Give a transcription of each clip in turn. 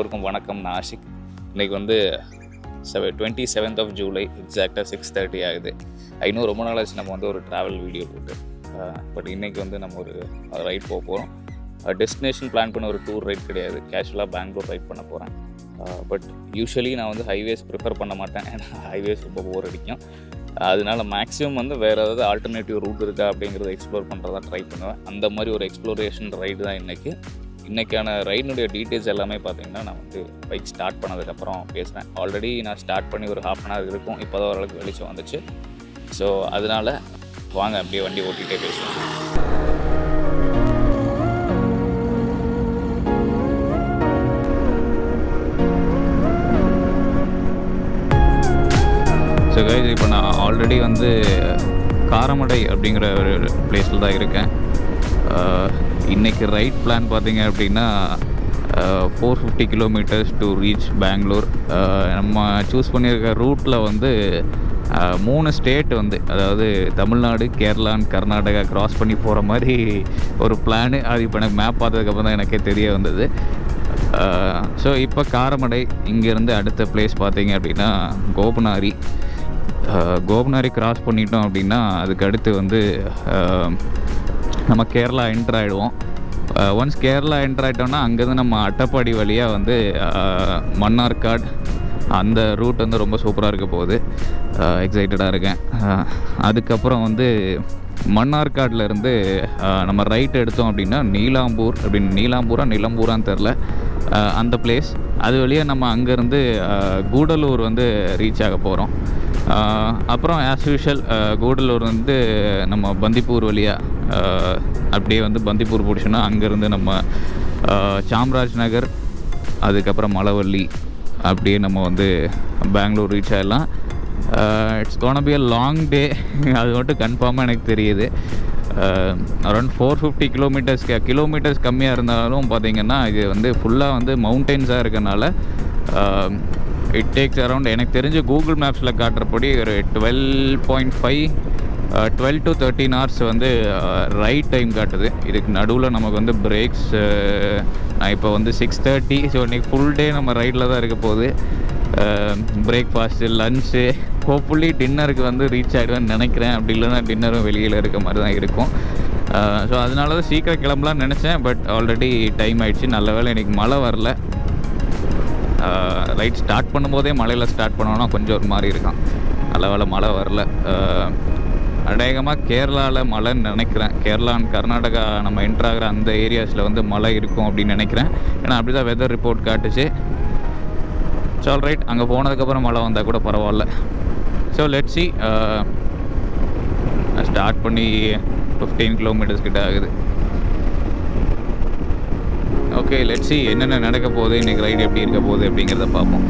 எல்லோருக்கும் வணக்கம் நான் ஆஷிக் இன்றைக்கி வந்து செவ டுவெண்ட்டி செவன்த் ஆஃப் ஜூலை எக்ஸாக்டாக சிக்ஸ் தேர்ட்டி ஆகுது இன்னும் ரொம்ப நாள் ஆச்சு நம்ம வந்து ஒரு ட்ராவல் வீடியோ போட்டு பட் இன்றைக்கி வந்து நம்ம ஒரு ரைட் போக போகிறோம் டெஸ்டினேஷன் பிளான் பண்ண ஒரு டூர் ரைட் கிடையாது கேஷுவலாக பெங்களூர் ரைட் பண்ண போகிறேன் பட் யூஸ்வலி நான் வந்து ஹைவேஸ் ப்ரிஃபர் பண்ண மாட்டேன் ஏன்னா ஹைவேஸ் ரொம்ப போர் அடிக்கும் அதனால மேக்ஸிமம் வந்து வேறு ஏதாவது ஆல்டர்னேட்டிவ் ரூட் இருக்கா அப்படிங்கிறத எக்ஸ்ப்ளோர் பண்ணுறதா ட்ரை பண்ணுவேன் அந்த மாதிரி ஒரு எக்ஸ்ப்ளோரேஷன் ரைடு தான் இன்றைக்கி இன்றைக்கான ரைடினுடைய டீட்டெயில்ஸ் எல்லாமே பார்த்தீங்கன்னா நான் வந்து பைக் ஸ்டார்ட் பண்ணதுக்கப்புறம் பேசுகிறேன் ஆல்ரெடி நான் ஸ்டார்ட் பண்ணி ஒரு ஹாஃப் அன் ஹவர் இருக்கும் இப்போ தான் ஓரளவுக்கு வெளிச்சம் வந்துச்சு ஸோ அதனால் வாங்க அப்படியே வண்டி ஓட்டிகிட்டே பேசுவோம் ஸோ கைஸ் இப்போ நான் ஆல்ரெடி வந்து காரமடை அப்படிங்கிற ஒரு பிளேஸில் தான் இருக்கேன் ஆஹ் இன்னைக்கு ரைட் பிளான் பார்த்தீங்க அப்படின்னா four fifty kilometres to reach Bangalore நம்ம சூஸ் பண்ணியிருக்க ரூட்டில் வந்து ஆஹ் மூணு ஸ்டேட் வந்து அதாவது தமிழ்நாடு கேரளா and கர்நாடகா கிராஸ் பண்ணி போகிற மாதிரி ஒரு பிளானு அது இப்போ எனக்கு மேப் பார்த்ததுக்கப்புறம் தான் எனக்கே தெரிய வந்தது ஸோ இப்போ காரமடை இங்கேருந்து அடுத்த பிளேஸ் பார்த்தீங்க அப்படின்னா கோபனாரி அஹ் கோபனாரி கிராஸ் பண்ணிட்டோம் அப்படின்னா அதுக்கு அடுத்து வந்து அஹ், நம்ம கேரளா என்டர் ஆகிடுவோம் ஒன்ஸ் கேரளா என்டர் ஆகிட்டோம்னா அங்கேருந்து நம்ம அட்டப்பாடி வழியாக வந்து அஹ், மன்னார்காட் அந்த ரூட் வந்து ரொம்ப சூப்பராக இருக்க போகுது எக்ஸைட்டடாக இருக்கேன் அஹ், அதுக்கப்புறம் வந்து மன்னார்காட்ல இருந்து அஹ், நம்ம ரைட் எடுத்தோம் அப்படின்னா நீலாம்பூர் அப்படின்னு நீலாம்பூரா நிலம்பூரான்னு தெரில அந்த பிளேஸ் அது வழியாக நம்ம அங்கேருந்து கூடலூர் வந்து ரீச் ஆக போகிறோம் அப்புறம் ஆஸ் யூஷுவல் கூடலூர் வந்து நம்ம பந்திப்பூர் வழியாக அப்படியே வந்து பந்திப்பூர் பிடிச்சோன்னா அங்கேருந்து நம்ம அஹ், சாம்ராஜ் நகர் அதுக்கப்புறம் மலவள்ளி அப்படியே நம்ம வந்து பெங்களூர் ரீச் ஆகிடலாம் it's gonna be a long day அது மட்டும் கன்ஃபார்மாக எனக்கு தெரியுது around four fifty kilometres kilometres கம்மியாக இருந்தாலும் பார்த்தீங்கன்னா இது வந்து ஃபுல்லாக வந்து மவுண்டெயின்ஸாக இருக்கனால இட் டேக்ஸ் அரௌண்ட் எனக்கு தெரிஞ்சு கூகுள் மேப்ஸில் காட்டுறபடி ஒரு twelve point five twelve to thirteen hours வந்து ரைட் டைம் காட்டுது இதுக்கு நடுவில் நமக்கு வந்து பிரேக்ஸ் நான் இப்போ வந்து சிக்ஸ் தேர்ட்டி ஸோ இன்றைக்கி ஃபுல் டே நம்ம ரைட்டில் தான் இருக்க போகுது பிரேக்ஃபாஸ்ட்டு லன்ச்சு ஹோப்ஃபுல்லி டின்னருக்கு வந்து ரீச் ஆகிடுவேன்னு நினைக்கிறேன் அப்படி இல்லைன்னா டின்னரும் வெளியில் இருக்க மாதிரி தான் இருக்கும் ஸோ அதனால தான் சீக்கிரம் கிளம்பலாம்னு நினச்சேன் பட் ஆல்ரெடி டைம் ஆயிடுச்சு நல்ல வேளை இன்றைக்கி மழை வரல ரைட் ஸ்டார்ட் பண்ணும்போதே மழையில் ஸ்டார்ட் பண்ணோன்னா கொஞ்சம் ஒரு மாதிரி இருக்கான் நல்ல வேளை மழை வரல அநேகமாக கேரளாவில் மழைன்னு நினைக்கிறேன் கேரளா and கர்நாடகா நம்ம என்ட்ரு ஆகிற அந்த ஏரியாஸில் வந்து மழை இருக்கும் அப்படின்னு நினைக்கிறேன் ஏன்னா அப்படி தான் வெதர் ரிப்போர்ட் காட்டுச்சு ஸோ ஆல் ரைட் அங்கே போனதுக்கப்புறம் மழை வந்தால் கூட பரவாயில்ல ஸோ லெட்ஸி ஸ்டார்ட் பண்ணி ஃபிஃப்டீன் கிலோமீட்டர்ஸ் கிட்ட ஆகுது ஓகே லெட்ஸி என்னென்ன நடக்க போகுது இன்றைக்கி ரைடு எப்படி இருக்க போகுது அப்படிங்கிறத பார்ப்போம்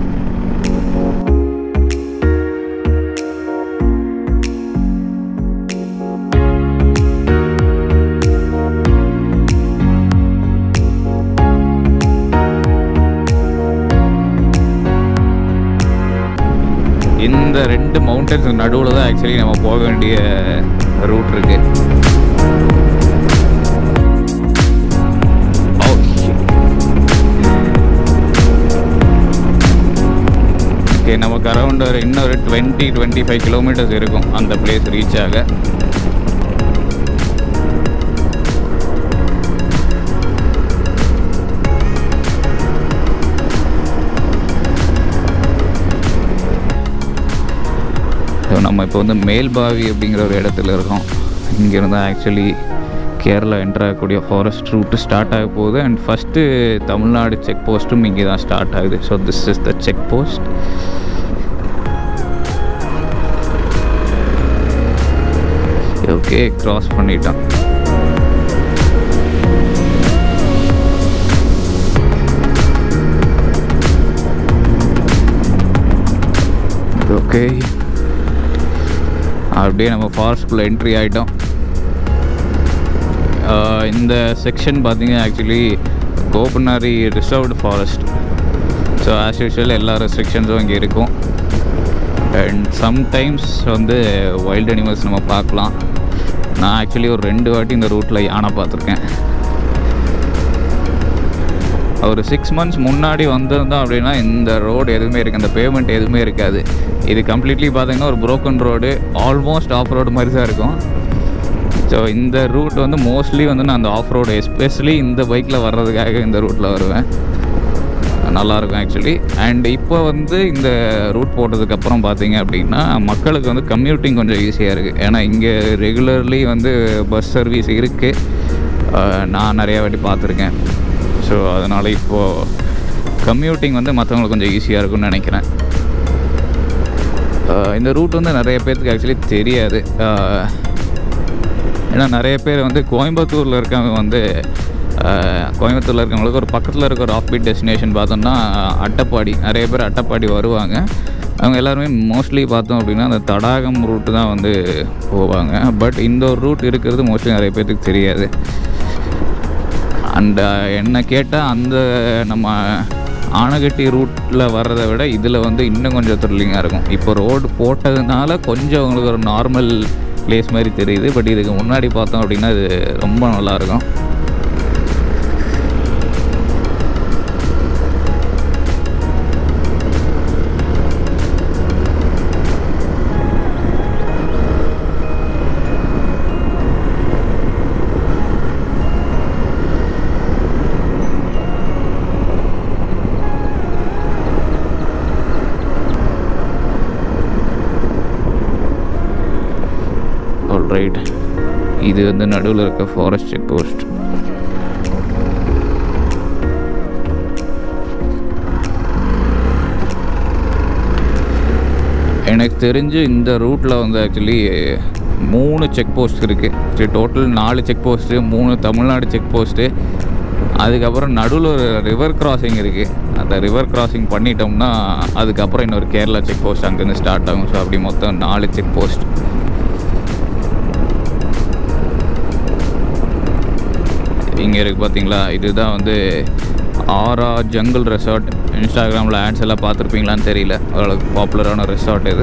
இந்த ரெண்டு மவுண்டன்ஸ் நடுவில் தான் ஆக்சுவலி நம்ம போக வேண்டிய ரூட் இருக்கு Oh, shit. ஓகே நமக்கு அரௌண்ட் ஒரு இன்னொரு டுவெண்ட்டி டுவெண்ட்டி ஃபைவ் கிலோமீட்டர்ஸ் இருக்கும் அந்த பிளேஸ் ரீச் ஆக ஸோ நம்ம இப்போ வந்து மேல்பாவி அப்படிங்கிற ஒரு இடத்துல இருக்கோம் இங்கேருந்து ஆக்சுவலி கேரளா என்டர் ஆகக்கூடிய ஃபாரஸ்ட் ரூட்டு ஸ்டார்ட் ஆக போகுது அண்ட் ஃபஸ்ட்டு தமிழ்நாடு செக் போஸ்ட்டும் இங்கே தான் ஸ்டார்ட் ஆகுது so this is the check post okay cross பண்ணிட்டான் ஓகே அப்படியே நம்ம ஃபாரஸ்ட்குள்ளே என்ட்ரி ஆகிட்டோம் இந்த செக்ஷன் பார்த்தீங்க actually Gopanari reserved forest so as usual எல்லா ரெஸ்ட்ரிக்ஷன்ஸும் இங்கே இருக்கும் அண்ட் சம்டைம்ஸ் வந்து வைல்ட் அனிமல்ஸ் நம்ம பார்க்கலாம் நான் ஆக்சுவலி ஒரு ரெண்டு வாட்டி இந்த ரூட்டில் யானை பார்த்துருக்கேன் ஒரு சிக்ஸ் மந்த்ஸ் முன்னாடி வந்திருந்தோம் அப்படின்னா இந்த ரோடு எதுவுமே இருக்குது அந்த பேமெண்ட் எதுவுமே இருக்காது இது கம்ப்ளீட்லி பார்த்தீங்கன்னா ஒரு broken road almost off road மாதிரி தான் இருக்கும் ஸோ இந்த ரூட் வந்து மோஸ்ட்லி வந்து நான் அந்த ஆஃப் ரோடு எஸ்பெஷலி இந்த பைக்கில் வர்றதுக்காக இந்த ரூட்டில் வருவேன் நல்லாயிருக்கும் ஆக்சுவலி அண்ட் இப்போ வந்து இந்த ரூட் போட்டதுக்கப்புறம் பார்த்தீங்க அப்படின்னா மக்களுக்கு வந்து கம்யூட்டிங் கொஞ்சம் ஈஸியாக இருக்குது ஏன்னா இங்கே ரெகுலர்லி வந்து பஸ் சர்வீஸ் இருக்குது நான் நிறைய வாட்டி பார்த்துருக்கேன் ஸோ அதனால் இப்போது கம்யூட்டிங் வந்து மற்றவங்களுக்கு கொஞ்சம் ஈஸியாக இருக்கும்னு நினைக்கிறேன் ஆஹ் இந்த ரூட் வந்து நிறைய பேர்த்துக்கு ஆக்சுவலி தெரியாது ஆஹ் ஏன்னா நிறைய பேர் வந்து கோயம்புத்தூரில் இருக்கவங்க வந்து ஆஹ் கோயம்புத்தூரில் இருக்கவங்களுக்கு ஒரு பக்கத்தில் இருக்க ஒரு ஆஃப் பீட் டெஸ்டினேஷன் பார்த்தோம்னா அட்டப்பாடி நிறைய பேர் அட்டப்பாடி வருவாங்க அவங்க எல்லாருமே மோஸ்ட்லி பார்த்தோம் அப்படின்னா அந்த தடாகம் ரூட்டு தான் வந்து போவாங்க பட் இந்த ஒரு ரூட் இருக்கிறது மோஸ்ட்லி நிறைய பேர்த்துக்கு தெரியாது அண்ட் என்ன கேட்டால் அந்த நம்ம ஆனகட்டி ரூட்டில் வர்றதை விட இதில் வந்து இன்னும் கொஞ்சம் த்ரில்லிங்காக இருக்கும் இப்போ ரோடு போட்டதுனால கொஞ்சம் உங்களுக்கு ஒரு நார்மல் பிளேஸ் மாதிரி தெரியுது பட் இதுக்கு முன்னாடி பார்த்தோம் அப்படின்னா இது ரொம்ப நல்லாயிருக்கும் ரைட் இது வந்து நடுவில் இருக்க ஃபாரஸ்ட் செக் போஸ்ட் எனக்கு தெரிஞ்சு இந்த ரூட்டில் வந்து ஆக்சுவலி மூணு செக் போஸ்ட் இருக்குது டோட்டல் நாலு செக் போஸ்ட்டு மூணு தமிழ்நாடு செக் போஸ்ட்டு அதுக்கப்புறம் நடுவில் ஒரு ரிவர் கிராசிங் இருக்குது அந்த ரிவர் கிராசிங் பண்ணிட்டோம்னா அதுக்கப்புறம் இன்னொரு கேரளா செக் போஸ்ட் அங்கேருந்து ஸ்டார்ட் ஆகும் ஸோ அப்படி மொத்தம் நாலு செக் போஸ்ட் இங்கே இருக்குது பார்த்தீங்களா இதுதான் வந்து ஆரா ஜங்கிள் ரெசார்ட் இன்ஸ்டாகிராமில் ஆட்ஸ் எல்லாம் பார்த்துருப்பீங்களான்னு தெரியல ஓரளவுக்கு பாப்புலரான ரெசார்ட் இது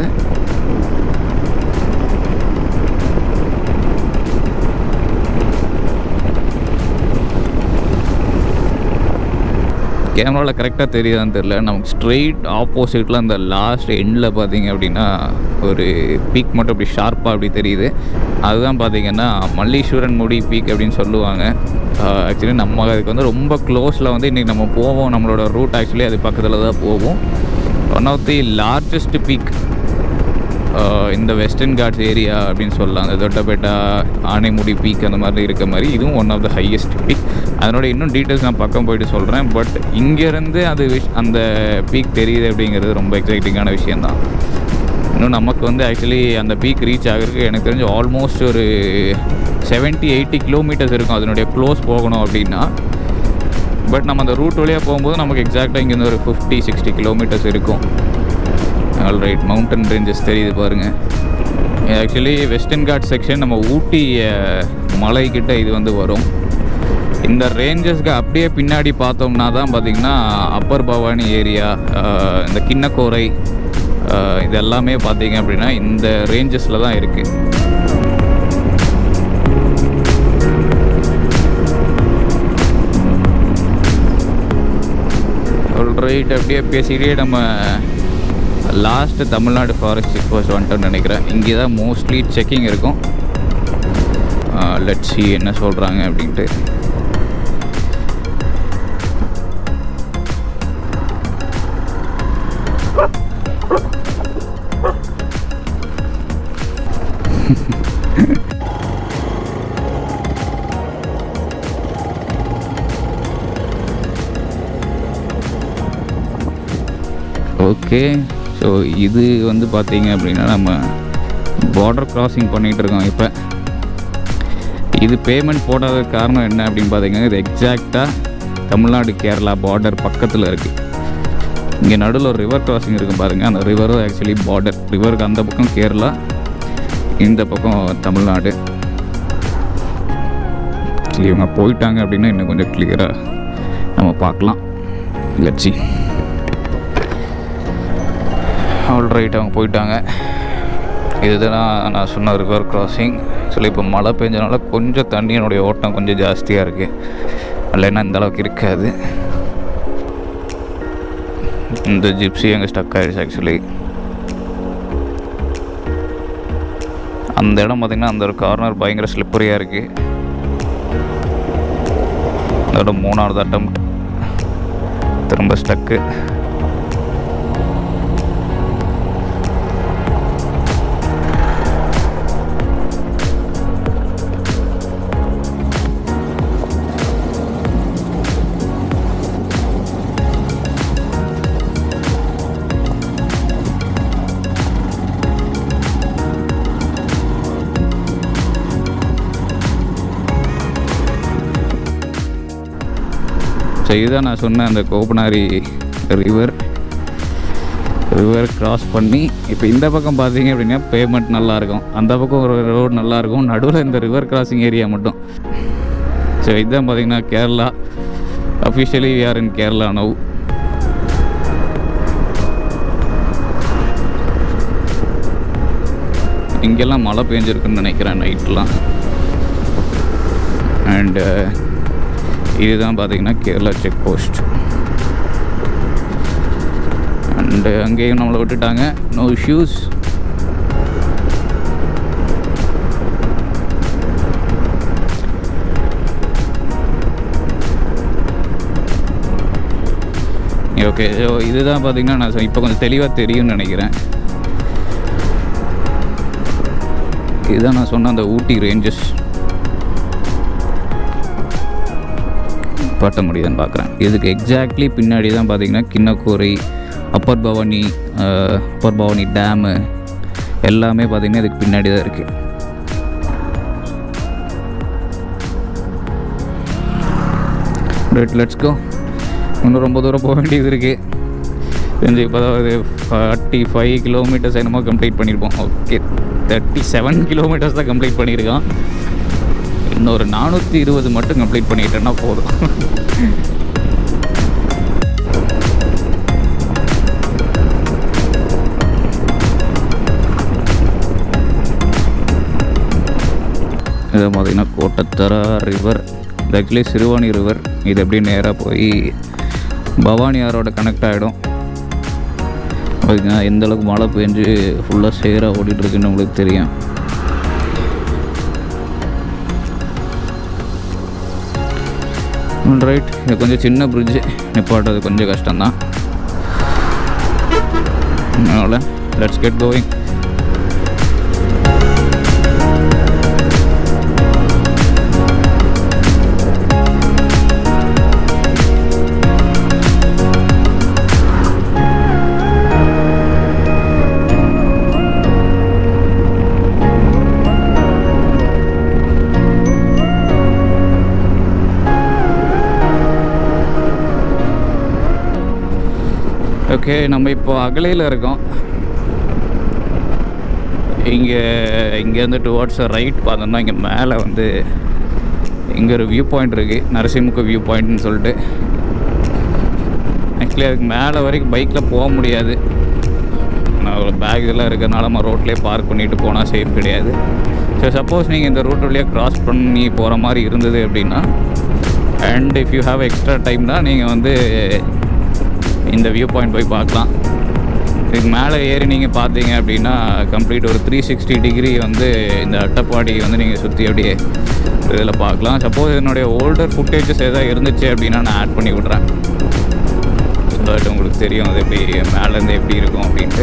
கேமராவில் கரெக்டாக தெரியுதான்னு தெரில நமக்கு ஸ்ட்ரெயிட் ஆப்போசிட்டில் அந்த லாஸ்ட் எண்டில் பார்த்தீங்க அப்படின்னா ஒரு பீக் மட்டும் அப்படி ஷார்ப்பாக அப்படி தெரியுது அதுதான் பார்த்தீங்கன்னா மல்லீஸ்வரன் முடி பீக் அப்படின்னு சொல்லுவாங்க ஆக்சுவலி நம்ம அதுக்கு வந்து ரொம்ப க்ளோஸில் வந்து இன்றைக்கி நம்ம போவோம் நம்மளோட ரூட் ஆக்சுவலி அது பக்கத்தில் தான் போவோம் one of the largest peak இந்த வெஸ்டர்ன் காட்ஸ் ஏரியா அப்படின்னு சொல்லலாம் அந்த தொட்டபேட்டா ஆனைமுடி பீக் அந்த மாதிரி இருக்க மாதிரி இதுவும் one of the highest peak அதனோட இன்னும் டீட்டெயில்ஸ் நான் பக்கம் போயிட்டு சொல்கிறேன் பட் இங்கேருந்து அது விஷ் அந்த பீக் தெரியுது அப்படிங்கிறது ரொம்ப எக்ஸைட்டிங்கான விஷயந்தான் இன்னும் நமக்கு வந்து ஆக்சுவலி அந்த பீக் ரீச் ஆகிறதுக்கு எனக்கு தெரிஞ்சு ஆல்மோஸ்ட் ஒரு செவன்ட்டி எயிட்டி கிலோமீட்டர்ஸ் இருக்கும் அதனுடைய க்ளோஸ் போகணும் அப்படின்னா பட் நம்ம அந்த ரூட் வழியாக போகும்போது நமக்கு எக்ஸாக்டாக இங்கேருந்து ஒரு ஃபிஃப்டி சிக்ஸ்டி கிலோமீட்டர்ஸ் இருக்கும் ஆல்ரைட் மவுண்டன் ரேஞ்சஸ் தெரியுது பாருங்கள் ஆக்சுவலி வெஸ்டர்ன் காட் செக்ஷன் நம்ம ஊட்டி அஹ், மலைக்கிட்ட இது வந்து வரும் இந்த ரேஞ்சஸ்க்கு அப்படியே பின்னாடி பார்த்தோம்னா தான் பார்த்தீங்கன்னா அப்பர் பவானி ஏரியா இந்த கிண்ணக்கோரை அஹ், இது எல்லாமே பார்த்தீங்க அப்படின்னா இந்த ரேஞ்சஸில் தான் இருக்குது ரைட் அப்படியே பேசிக்கிட்டே நம்ம last Tamil Nadu forest check post வந்துட்டோம்னு நினைக்கிறேன் இங்கே தான் மோஸ்ட்லி செக்கிங் இருக்கும் லட்சி என்ன சொல்கிறாங்க அப்படின்ட்டு ஓகே ஸோ இது வந்து பார்த்தீங்க அப்படின்னா நம்ம பார்டர் கிராசிங் பண்ணிகிட்டு இருக்கோம் இப்போ இது பேமெண்ட் போடாததுக்கு காரணம் என்ன அப்படின்னு பார்த்தீங்கன்னா இது எக்ஸாக்டாக தமிழ்நாடு கேரளா பார்டர் பக்கத்தில் இருக்குது இங்கே நடுவில் ஒரு ரிவர் கிராசிங் இருக்கும் பாருங்கள் அந்த ரிவரும் ஆக்சுவலி பார்டர் ரிவருக்கு அந்த பக்கம் கேரளா இந்த பக்கம் தமிழ்நாடு ஆக்சுவலி இவங்க போயிட்டாங்க அப்படின்னா இன்னும் கொஞ்சம் கிளியராக நம்ம பார்க்கலாம் லட்சி ஆல் ரைட் அவங்க போயிட்டாங்க இதுதான் நான் சொன்ன ரிவர் கிராசிங் சொல்லி இப்போ மழை பெஞ்சனால கொஞ்சம் தண்ணியினுடைய ஓட்டம் கொஞ்சம் ஜாஸ்தியாக இருக்குது இல்லைன்னா இந்த அளவுக்கு இருக்காது இந்த ஜிப்ஸி அங்கே ஸ்டக் ஆயிடுச்சு ஆக்சுவலி அந்த இடம் பார்த்திங்கன்னா அந்த ஒரு கார்னர் பயங்கர ஸ்லிப்பரியாக இருக்குது அதோட மூணாவது அட்டம் திரும்ப ஸ்டக்கு ஸோ இதுதான் நான் சொன்ன அந்த கோபனாரி ரிவர் ரிவர் கிராஸ் பண்ணி இப்போ இந்த பக்கம் பார்த்தீங்க அப்படின்னா பேமெண்ட் நல்லாயிருக்கும் அந்த பக்கம் ஒரு ரோடு நல்லாயிருக்கும் நடுவில் இந்த ரிவர் கிராசிங் ஏரியா மட்டும் ஸோ இதுதான் பார்த்தீங்கன்னா Kerala officially are in Kerala now இங்கெல்லாம் மழை பெஞ்சிருக்குன்னு நினைக்கிறேன் நைட்லாம் அண்டு இதுதான் பார்த்தீங்கன்னா கேரளா செக் போஸ்ட் அண்டு அங்கேயும் நம்மளை விட்டுட்டாங்க நோ இஷ்யூஸ் ஓகே ஸோ இதுதான் பார்த்தீங்கன்னா நான் இப்போ கொஞ்சம் தெளிவாக தெரியும்னு நினைக்கிறேன் இதுதான் நான் சொன்ன அந்த ஊட்டி ரேஞ்சஸ் பாட்ட முடியுதுன்னு பார்க்குறேன் இதுக்கு எக்ஸாக்ட்லி பின்னாடி தான் பார்த்தீங்கன்னா Kinnakorai upper Bhavani upper Bhavani dam எல்லாமே பார்த்தீங்கன்னா இதுக்கு பின்னாடி தான் இருக்குது ரைட் லெட்ஸ் கோ இன்னும் ரொம்ப தூரம் போக வேண்டியது இருக்குது தெரிஞ்சு இப்போ தான் ஃபார்ட்டி ஃபைவ் கிலோமீட்டர்ஸ் என்னமோ கம்ப்ளீட் பண்ணியிருப்போம் ஓகே தேர்ட்டி செவன் கிலோமீட்டர்ஸ் தான் கம்ப்ளீட் பண்ணியிருக்கான் இன்னொரு நானூற்றி இருபது மட்டும் கம்ப்ளீட் பண்ணிட்டேன்னா போதும் இது பார்த்தீங்கன்னா கோட்டத்தரா ரிவர் இது ஆக்சுவலி சிறுவாணி ரிவர் இது எப்படி நேராக போய் பவானி ஆரோட கனெக்ட் ஆகிடும் பார்த்தீங்கன்னா எந்த அளவுக்கு மழை பெஞ்சு ஃபுல்லாக சேராக ஓடிட்டுருக்குன்னு உங்களுக்கு தெரியும் ரைட் இது கொஞ்சம் சின்ன பிரிட்ஜு நிப்பாட்டுறது கொஞ்சம் கஷ்டம்தான் அதனால் லெட்ஸ் கெட் கோயிங் ஓகே நம்ம இப்போ அகலையில் இருக்கோம் இங்கே இங்கேருந்து டுவார்ட்ஸ் ரைட் பார்த்தோம்னா இங்கே மேலே வந்து இங்கே ஒரு வியூ பாயிண்ட் இருக்குது நரசிம்முக்கு வியூ பாயிண்ட்னு சொல்லிட்டு ஆக்சுவலி அதுக்கு மேலே வரைக்கும் பைக்கில் போக முடியாது நான் ஒரு பேக் இதெல்லாம் இருக்கிறனால நம்ம ரோட்லேயே பார்க் பண்ணிட்டு போனால் சேஃப் கிடையாது ஸோ சப்போஸ் நீங்கள் இந்த ரூட் வழியாக க்ராஸ் பண்ணி போகிற மாதிரி இருந்தது அப்படின்னா and if you have extra டைம்னா நீங்கள் வந்து இந்த வியூ பாயிண்ட் போய் பார்க்கலாம் இதுக்கு மேலே ஏறி நீங்கள் பார்த்தீங்க அப்படின்னா கம்ப்ளீட் ஒரு த்ரீ சிக்ஸ்டி டிகிரி வந்து இந்த அட்டப்பாடி வந்து நீங்கள் சுற்றி அப்படியே இதில் பார்க்கலாம் சப்போஸ் என்னுடைய ஓல்டர் ஃபுட்டேஜஸ் எதாவது இருந்துச்சு அப்படின்னா நான் ஆட் பண்ணி விட்றேன் பட் உங்களுக்கு தெரியும் அது எப்படி மேலேருந்து எப்படி இருக்கும் அப்படின்ட்டு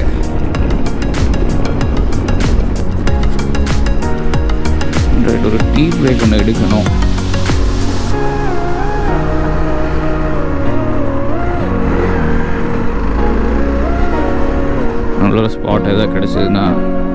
Right, ஒரு டீ பிரேக் ஒன்று எடுக்கணும் நல்ல ஸ்பாட் எதாவது கிடச்சதுன்னா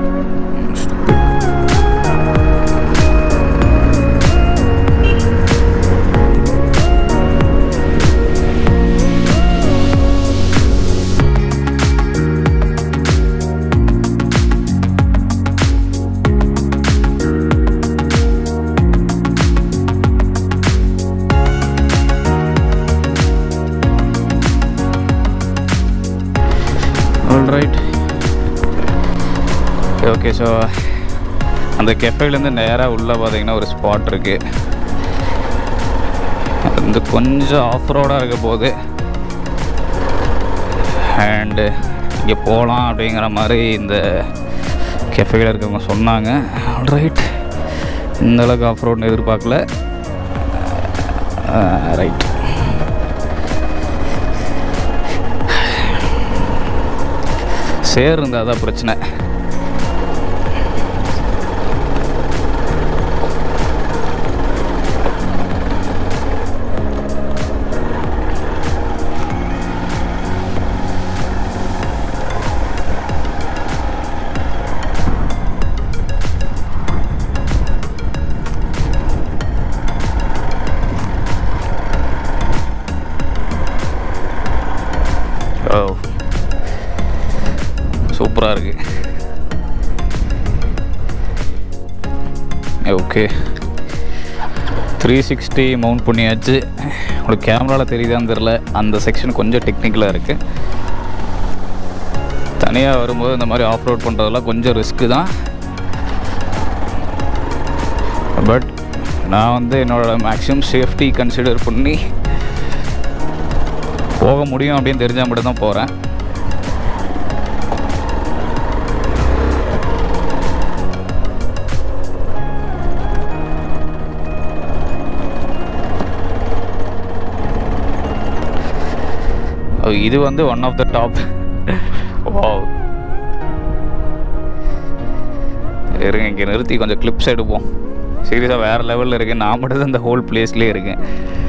ரைட் ஓகே ஸோ அந்த கெஃபேலேருந்து நேராக உள்ளே பார்த்தீங்கன்னா ஒரு ஸ்பாட் இருக்குது அது வந்து கொஞ்சம் ஆஃப் ரோடாக இருக்க போது அண்டு இங்கே போகலாம் அப்படிங்கிற மாதிரி இந்த கெஃபேல இருக்கவங்க சொன்னாங்க ரைட் இந்த அளவுக்கு ஆஃப் ரோட்னு எதிர்பார்க்கல ரைட் சேர் இருந்தால் தான் பிரச்சனை ஓ சூப்பராக இருக்கு ஓகே த்ரீ சிக்ஸ்டி மவுண்ட் பண்ணியாச்சு உங்களுக்கு கேமராவில் தெரியுதான்னு தெரில அந்த செக்ஷன் கொஞ்சம் டெக்னிக்கலாக இருக்குது தனியாக வரும்போது இந்த மாதிரி ஆஃப் ரோட் பண்ணுறதெல்லாம் கொஞ்சம் ரிஸ்க்கு தான் பட் நான் வந்து என்னோட மேக்ஸிமம் சேஃப்டி கன்சிடர் பண்ணி போக முடியும் அப்படின்னு தெரிஞ்சால் மட்டும் தான் போகிறேன் இது வந்து one of the top wow இருங்க இங்கே நிறுத்தி கொஞ்சம் கிளிப்ஸ் எடுப்போம் சீரியஸாக வேறு லெவலில் இருக்கேன் நான் மட்டும் தான் இந்த ஹோல் பிளேஸ்லேயே இருக்கேன்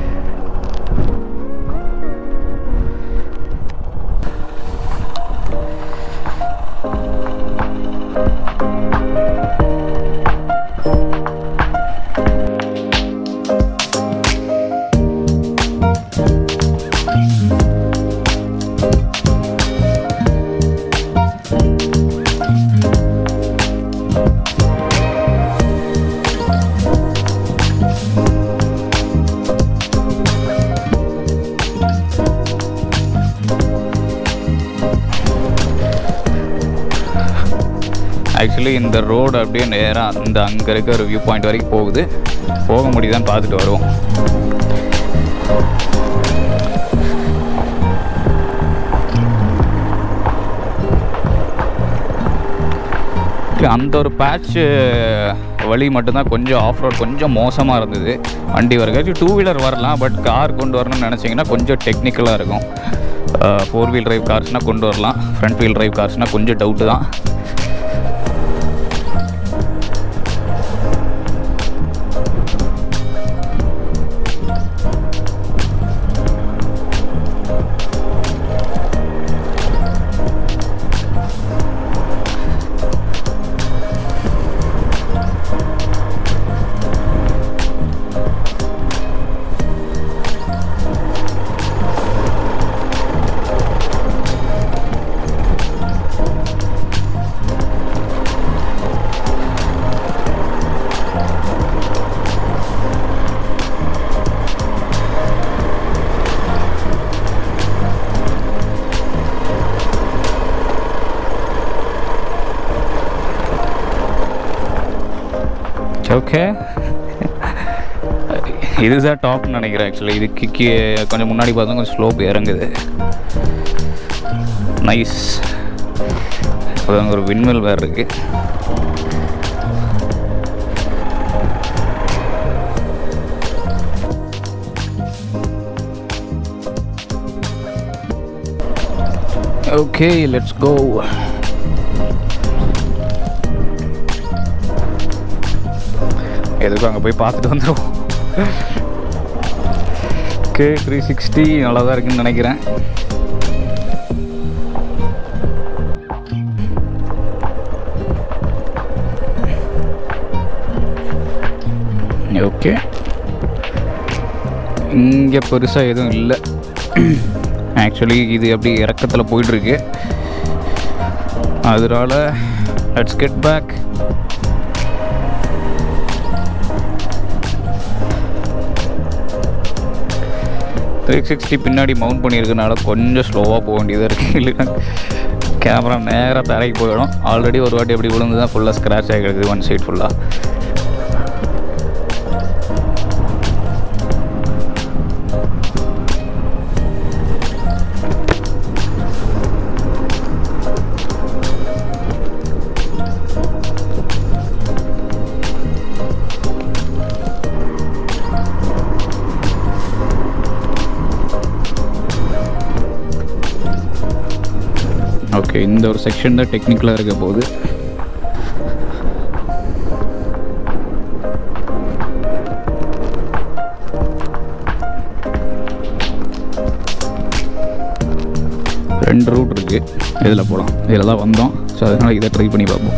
ஆக்சுவலி இந்த ரோடு அப்படியே நேராக இந்த அங்கே இருக்க ஒரு வியூ பாயிண்ட் வரைக்கும் போகுது போக முடியுதான்னு பார்த்துட்டு வருவோம் அந்த ஒரு பேட்ச்சு வழி மட்டும்தான் கொஞ்சம் ஆஃப் ரோட் கொஞ்சம் மோசமாக இருந்தது வண்டி வரக்காச்சும் டூ வீலர் வரலாம் பட் கார் கொண்டு வரணும்னு நினச்சிங்கன்னா கொஞ்சம் டெக்னிக்கலாக இருக்கும் ஃபோர் வீல் டிரைவ் கார்ஸ்னால் கொண்டு வரலாம் ஃப்ரண்ட் வீல் டிரைவ் கார்ஸ்னால் கொஞ்சம் டவுட்டு தான் ஓகே இதுதான் டாப்னு நினைக்கிறேன் ஆக்சுவலி இது கிக்கி கொஞ்சம் முன்னாடி பார்த்தா கொஞ்சம் ஸ்லோப் இறங்குது நைஸ் அங்கே ஒரு விண்வெல் வேறு இருக்கு ஓகே லெட்ஸ் கோ எதுக்கும் அங்கே போய் பார்த்துட்டு வந்துடுவோம் ஓகே த்ரீ சிக்ஸ்டி நல்லா தான் இருக்குன்னு நினைக்கிறேன் ஓகே இங்கே பெருசாக எதுவும் இல்லை ஆக்சுவலி இது அப்படி இறக்கத்தில் போயிட்டுருக்கு அதனால let's get back three sixty பின்னாடி மவுண்ட் பண்ணியிருக்கனால கொஞ்சம் ஸ்லோவாக போக வேண்டியதாக இருக்குது இல்லைன்னா கேமரா நேராக தரைக்கு போயிடும் ஆல்ரெடி ஒரு வாட்டி எப்படி விழுந்து தான் ஃபுல்லாக ஸ்க்ராட்ச் ஆகி கிடக்குது ஒன் சைட் ஃபுல்லாக இந்த ஒரு செக்ஷன் தான் டெக்னிக்கலாக இருக்க போகுது ரெண்டு ரூட் இருக்குது இதில் போகலாம் இதில் தான் வந்தோம் ஸோ அதனால் இதை ட்ரை பண்ணி பார்ப்போம்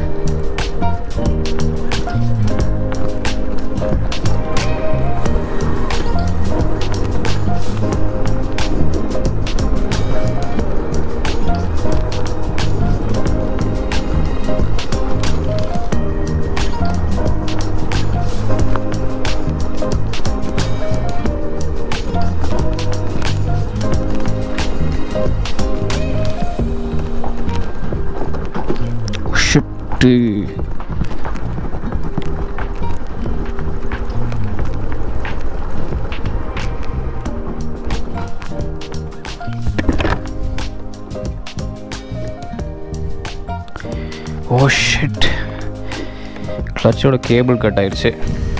ஷிட்டு ஓ ஷிட் கிளச்சோட கேபிள் கட் ஆயிடுச்சு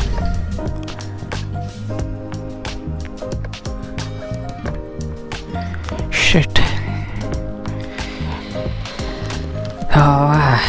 shit Ah.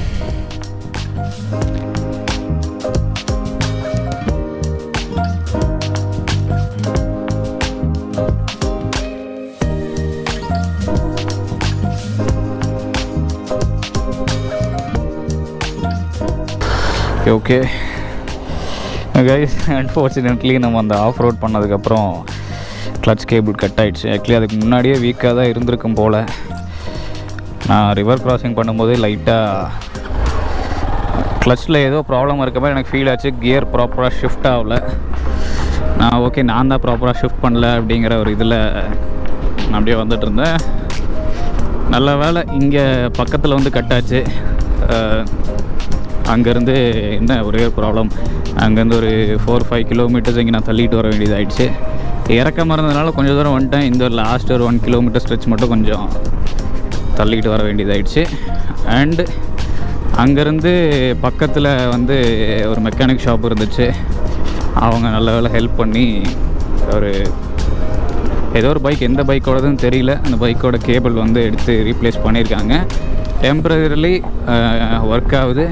Okay guys unfortunately நம்ம அந்த ஆஃப் ரோட் பண்ணதுக்கப்புறம் கிளச் கேபிள் கட் ஆயிடுச்சு ஆக்சுவலி அதுக்கு முன்னாடியே வீக்காக தான் இருந்திருக்கும் போல் நான் ரிவர் கிராசிங் பண்ணும்போது லைட்டாக கிளச்சில் ஏதோ ப்ராப்ளம் இருக்க மாதிரி எனக்கு ஃபீல் ஆச்சு கியர் ப்ராப்பராக ஷிஃப்ட் ஆகல நான் ஓகே நான் தான் ப்ராப்பராக ஷிஃப்ட் பண்ணல அப்படிங்கிற ஒரு இதில் நான் அப்படியே வந்துட்டு இருந்தேன் நல்ல வேலை இங்கே பக்கத்தில் வந்து கட்டாச்சு அங்கேருந்து என்ன ஒரே ஒரு ப்ராப்ளம் அங்கேருந்து ஒரு ஃபோர் ஃபைவ் கிலோமீட்டர்ஸ் இங்கே நான் தள்ளிட்டு வர வேண்டியதாகிடுச்சு இறக்கமாக இருந்ததுனால கொஞ்சம் தூரம் வந்துட்டேன் இந்த ஒரு லாஸ்ட் ஒரு ஒன் கிலோமீட்டர் ஸ்ட்ரெச் மட்டும் கொஞ்சம் தள்ளிக்கிட்டு வர வேண்டியதாயிடுச்சு அண்டு அங்கேருந்து பக்கத்தில் வந்து ஒரு மெக்கானிக் ஷாப் இருந்துச்சு அவங்க நல்ல வேலை ஹெல்ப் பண்ணி ஒரு ஏதோ ஒரு பைக் எந்த பைக்கோடதுன்னு தெரியல அந்த பைக்கோட கேபிள் வந்து எடுத்து ரீப்ளேஸ் பண்ணியிருக்காங்க டெம்பரரிலி ஒர்க் ஆகுது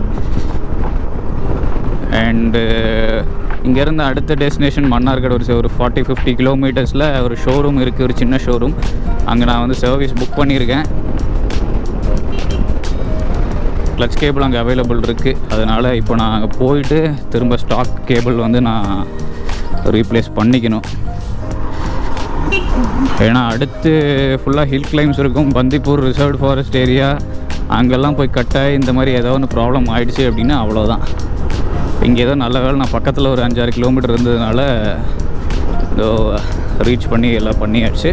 அண்டு இங்கேருந்து அடுத்த டெஸ்டினேஷன் மன்னார்கட் ஒரு ஒரு ஃபார்ட்டி ஃபிஃப்டி கிலோமீட்டர்ஸில் ஒரு ஷோரூம் இருக்குது ஒரு சின்ன ஷோரூம் அங்கே நான் வந்து சர்வீஸ் புக் பண்ணியிருக்கேன் கிளச் கேபிள் அங்கே அவைலபிள் இருக்குது அதனால் இப்போ நான் அங்கே போயிட்டு திரும்ப ஸ்டாக் கேபிள் வந்து நான் ரீப்ளேஸ் பண்ணிக்கணும் ஏன்னா அடுத்து ஃபுல்லாக ஹில் கிளைம்ஸ் இருக்கும் பந்திப்பூர் ரிசர்வ் ஃபாரஸ்ட் ஏரியா அங்கெல்லாம் போய் கட்டாயி இந்த மாதிரி ஏதோ ஒன்று ப்ராப்ளம் ஆயிடுச்சு அப்படின்னா அவ்வளோதான் இங்கே ஏதோ நல்ல வேலை நான் பக்கத்தில் ஒரு அஞ்சாறு கிலோமீட்டர் இருந்ததுனால இதோ ரீச் பண்ணி எல்லாம் பண்ணியாச்சு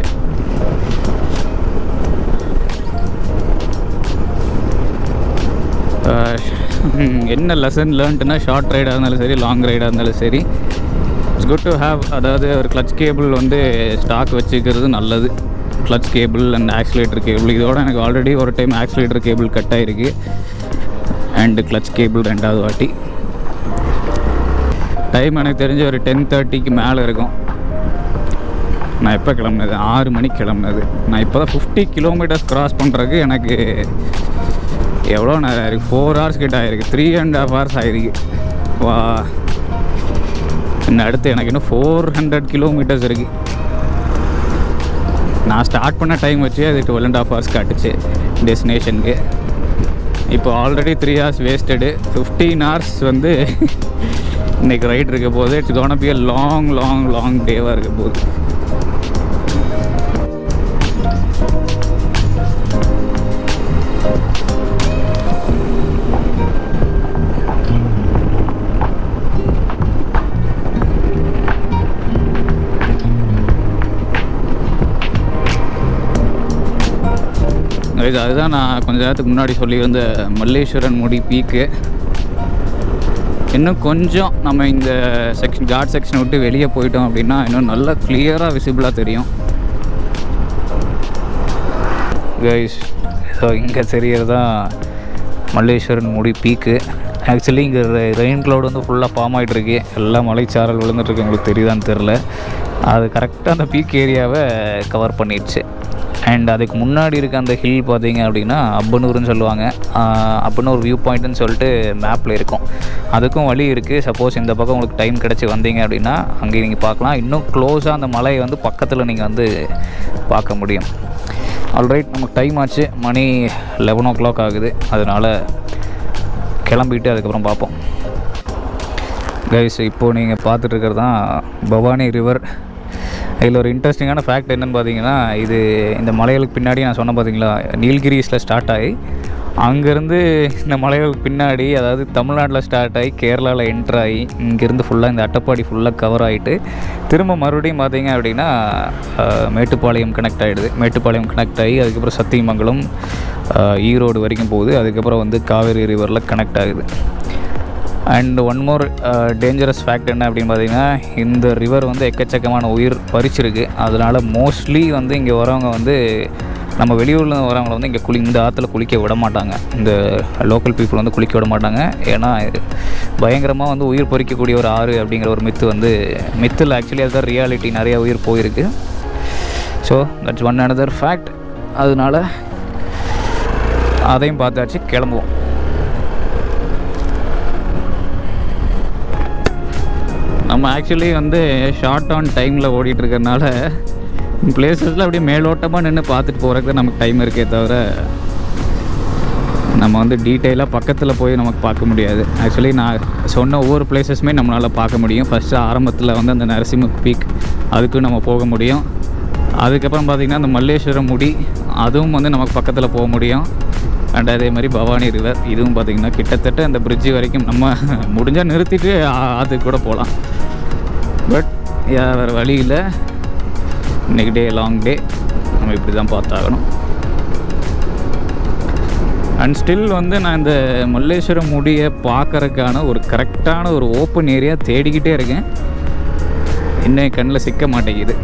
ஆஹ் என்ன லெசன் லேர்ன்ட்டுனா ஷார்ட் ரைடாக இருந்தாலும் சரி லாங் ரைடாக இருந்தாலும் சரி இட்ஸ் குட் டு ஹேவ் அதாவது ஒரு கிளச் கேபிள் வந்து ஸ்டாக் வச்சுக்கிறது நல்லது clutch cable and accelerator cable இதோட எனக்கு ஆல்ரெடி ஒரு டைம் ஆக்சிலேட்டர் கேபிள் கட் ஆகிருக்கு அண்டு கிளச் கேபிள் ரெண்டாவது வாட்டி டைம் எனக்கு தெரிஞ்ச ஒரு டென் தேர்ட்டிக்கு மேலே இருக்கும் நான் எப்போ கிளம்புனது ஆறு மணிக்கு கிளம்புனது நான் இப்போ தான் ஃபிஃப்டி கிலோமீட்டர்ஸ் கிராஸ் பண்ணுறதுக்கு எனக்கு எவ்வளோ நேரம் ஆயிருக்கு ஃபோர் ஹவர்ஸ் கிட்ட ஆயிருக்கு த்ரீ அண்ட் ஹாஃப் ஹவர்ஸ் ஆயிருக்கு வா இன்னும் அடுத்து எனக்கு இன்னும் ஃபோர் ஹண்ட்ரட் கிலோமீட்டர்ஸ் இருக்குது நான் ஸ்டார்ட் பண்ண டைம் வச்சு அது டுவெல் அண்ட் ஹாஃப் ஹவர்ஸ் காட்டுச்சு டெஸ்டினேஷனுக்கு இப்போ already three hours wasted fifteen hours வந்து இன்னைக்கு ரைட் இருக்க போது it's gonna be a long long long டேவாக இருக்க போகுது இது அதுதான் நான் கொஞ்ச நேரத்துக்கு முன்னாடி சொல்லியிருந்த மல்லேஸ்வரன் முடி பீக்கு இன்னும் கொஞ்சம் நம்ம இந்த செக்ஷன் காட் செக்ஷனை விட்டு வெளியே போயிட்டோம் அப்படின்னா இன்னும் நல்லா கிளியராக விசிபிளாக தெரியும் கைஸ் ஸோ இங்கே தெரியறதா மல்லேஸ்வரன் முடி பீக்கு ஆக்சுவலி இங்கே ரெயின் க்ளவுட் வந்து ஃபுல்லாக ஃபார்ம் ஆகிட்டு இருக்கு எல்லாம் மலைச்சாரல் விழுந்துட்டு இருக்கு உங்களுக்கு தெரியுதான்னு தெரில அது கரெக்டாக அந்த பீக் ஏரியாவை கவர் பண்ணிடுச்சு அண்ட் அதுக்கு முன்னாடி இருக்க அந்த ஹில் பார்த்தீங்க அப்படின்னா அப்பனூர்னு சொல்லுவாங்க ஆஹ் அப்பனூர் வியூ பாயிண்ட்னு சொல்லிட்டு மேப்பில் இருக்கும் அதுக்கும் வழி இருக்குது சப்போஸ் இந்த பக்கம் உங்களுக்கு டைம் கிடச்சி வந்தீங்க அப்படின்னா அங்கே நீங்கள் பார்க்கலாம் இன்னும் க்ளோஸாக அந்த மலையை வந்து பக்கத்தில் நீங்கள் வந்து பார்க்க முடியும் ஆல்ரைட் நமக்கு டைம் ஆச்சு மணி லெவன் ஓ கிளாக் ஆகுது அதனால் கிளம்பிட்டு அதுக்கப்புறம் பார்ப்போம் கைஸ் இப்போது நீங்கள் பார்த்துட்டு இருக்கிறது தான் பவானி ரிவர் இதில் ஒரு இன்ட்ரெஸ்டிங்கான ஃபேக்ட் என்னென்னு பார்த்தீங்கன்னா இது இந்த மலைகளுக்கு பின்னாடி நான் சொன்னேன் பார்த்தீங்களா நீல்கிரிஸில் ஸ்டார்ட் ஆகி அங்கேருந்து இந்த மலைகளுக்கு பின்னாடி அதாவது தமிழ்நாட்டில் ஸ்டார்ட் ஆகி கேரளாவில் என்ட்ரு ஆகி இங்கேருந்து ஃபுல்லாக இந்த அட்டப்பாடி ஃபுல்லாக கவர் ஆகிட்டு திரும்ப மறுபடியும் பார்த்தீங்க அப்படின்னா அஹ், மேட்டுப்பாளையம் கனெக்ட் ஆகிடுது மேட்டுப்பாளையம் கனெக்ட் ஆகி அதுக்கப்புறம் சத்தியமங்கலம் அஹ், ஈரோடு வரைக்கும் போகுது அதுக்கப்புறம் வந்து காவேரி ரிவரில் கனெக்ட் ஆகுது and one more dangerous fact என்ன அப்படின்னு பார்த்தீங்கன்னா இந்த ரிவர் வந்து எக்கச்சக்கமான உயிர் பறிச்சிருக்கு அதனால் மோஸ்ட்லி வந்து இங்கே வரவங்க வந்து நம்ம வெளியூரில் வரவங்களை வந்து இங்கே குளி இந்த ஆற்றுல குளிக்க விட மாட்டாங்க இந்த லோக்கல் பீப்புள் வந்து குளிக்க விட மாட்டாங்க ஏன்னா இது பயங்கரமாக வந்து உயிர் பொறிக்கக்கூடிய ஒரு ஆறு அப்படிங்கிற ஒரு மித்து வந்து மித்தில் ஆக்சுவலி அதுதான் ரியாலிட்டி நிறைய உயிர் போயிருக்கு so that's one another fact அதனால அதையும் பார்த்தாச்சு கிளம்புவோம் நம்ம ஆக்சுவலி வந்து ஷார்ட் ஆன் டைமில் ஓடிட்டு இருக்கறனால பிளேசஸில் அப்படியே மேலோட்டமாக நின்று பார்த்துட்டு போகிறதுக்கு தான் நமக்கு டைம் இருக்கே தவிர நம்ம வந்து டீட்டெயிலாக பக்கத்தில் போய் நமக்கு பார்க்க முடியாது ஆக்சுவலி நான் சொன்ன ஒவ்வொரு பிளேசஸுமே நம்மளால் பார்க்க முடியும் ஃபஸ்ட்டு ஆரம்பத்தில் வந்து அந்த நரசிம்ம பீக் அதுக்கும் நம்ம போக முடியும் அதுக்கப்புறம் பார்த்திங்கன்னா அந்த மல்லேஸ்வரம் முடி அதுவும் வந்து நமக்கு பக்கத்தில் போக முடியும் அண்ட் அதே மாதிரி பவானி ரிவர் இதுவும் பார்த்திங்கன்னா கிட்டத்தட்ட அந்த பிரிட்ஜு வரைக்கும் நம்ம முடிஞ்சால் நிறுத்திட்டு ஆ- ஆத்துக்கு கூட போகலாம் பட் வேறு வழி இல்லை இன்னைக்கு டே லாங் டே நம்ம இப்படி தான் பார்த்தாகணும் அண்ட் ஸ்டில் வந்து நான் இந்த மல்லேஸ்வரம் முடியை பார்க்கறதுக்கான ஒரு கரெக்டான ஒரு ஓப்பன் ஏரியா தேடிக்கிட்டே இருக்கேன் இன்னும் கண்ணில் சிக்க மாட்டேங்குது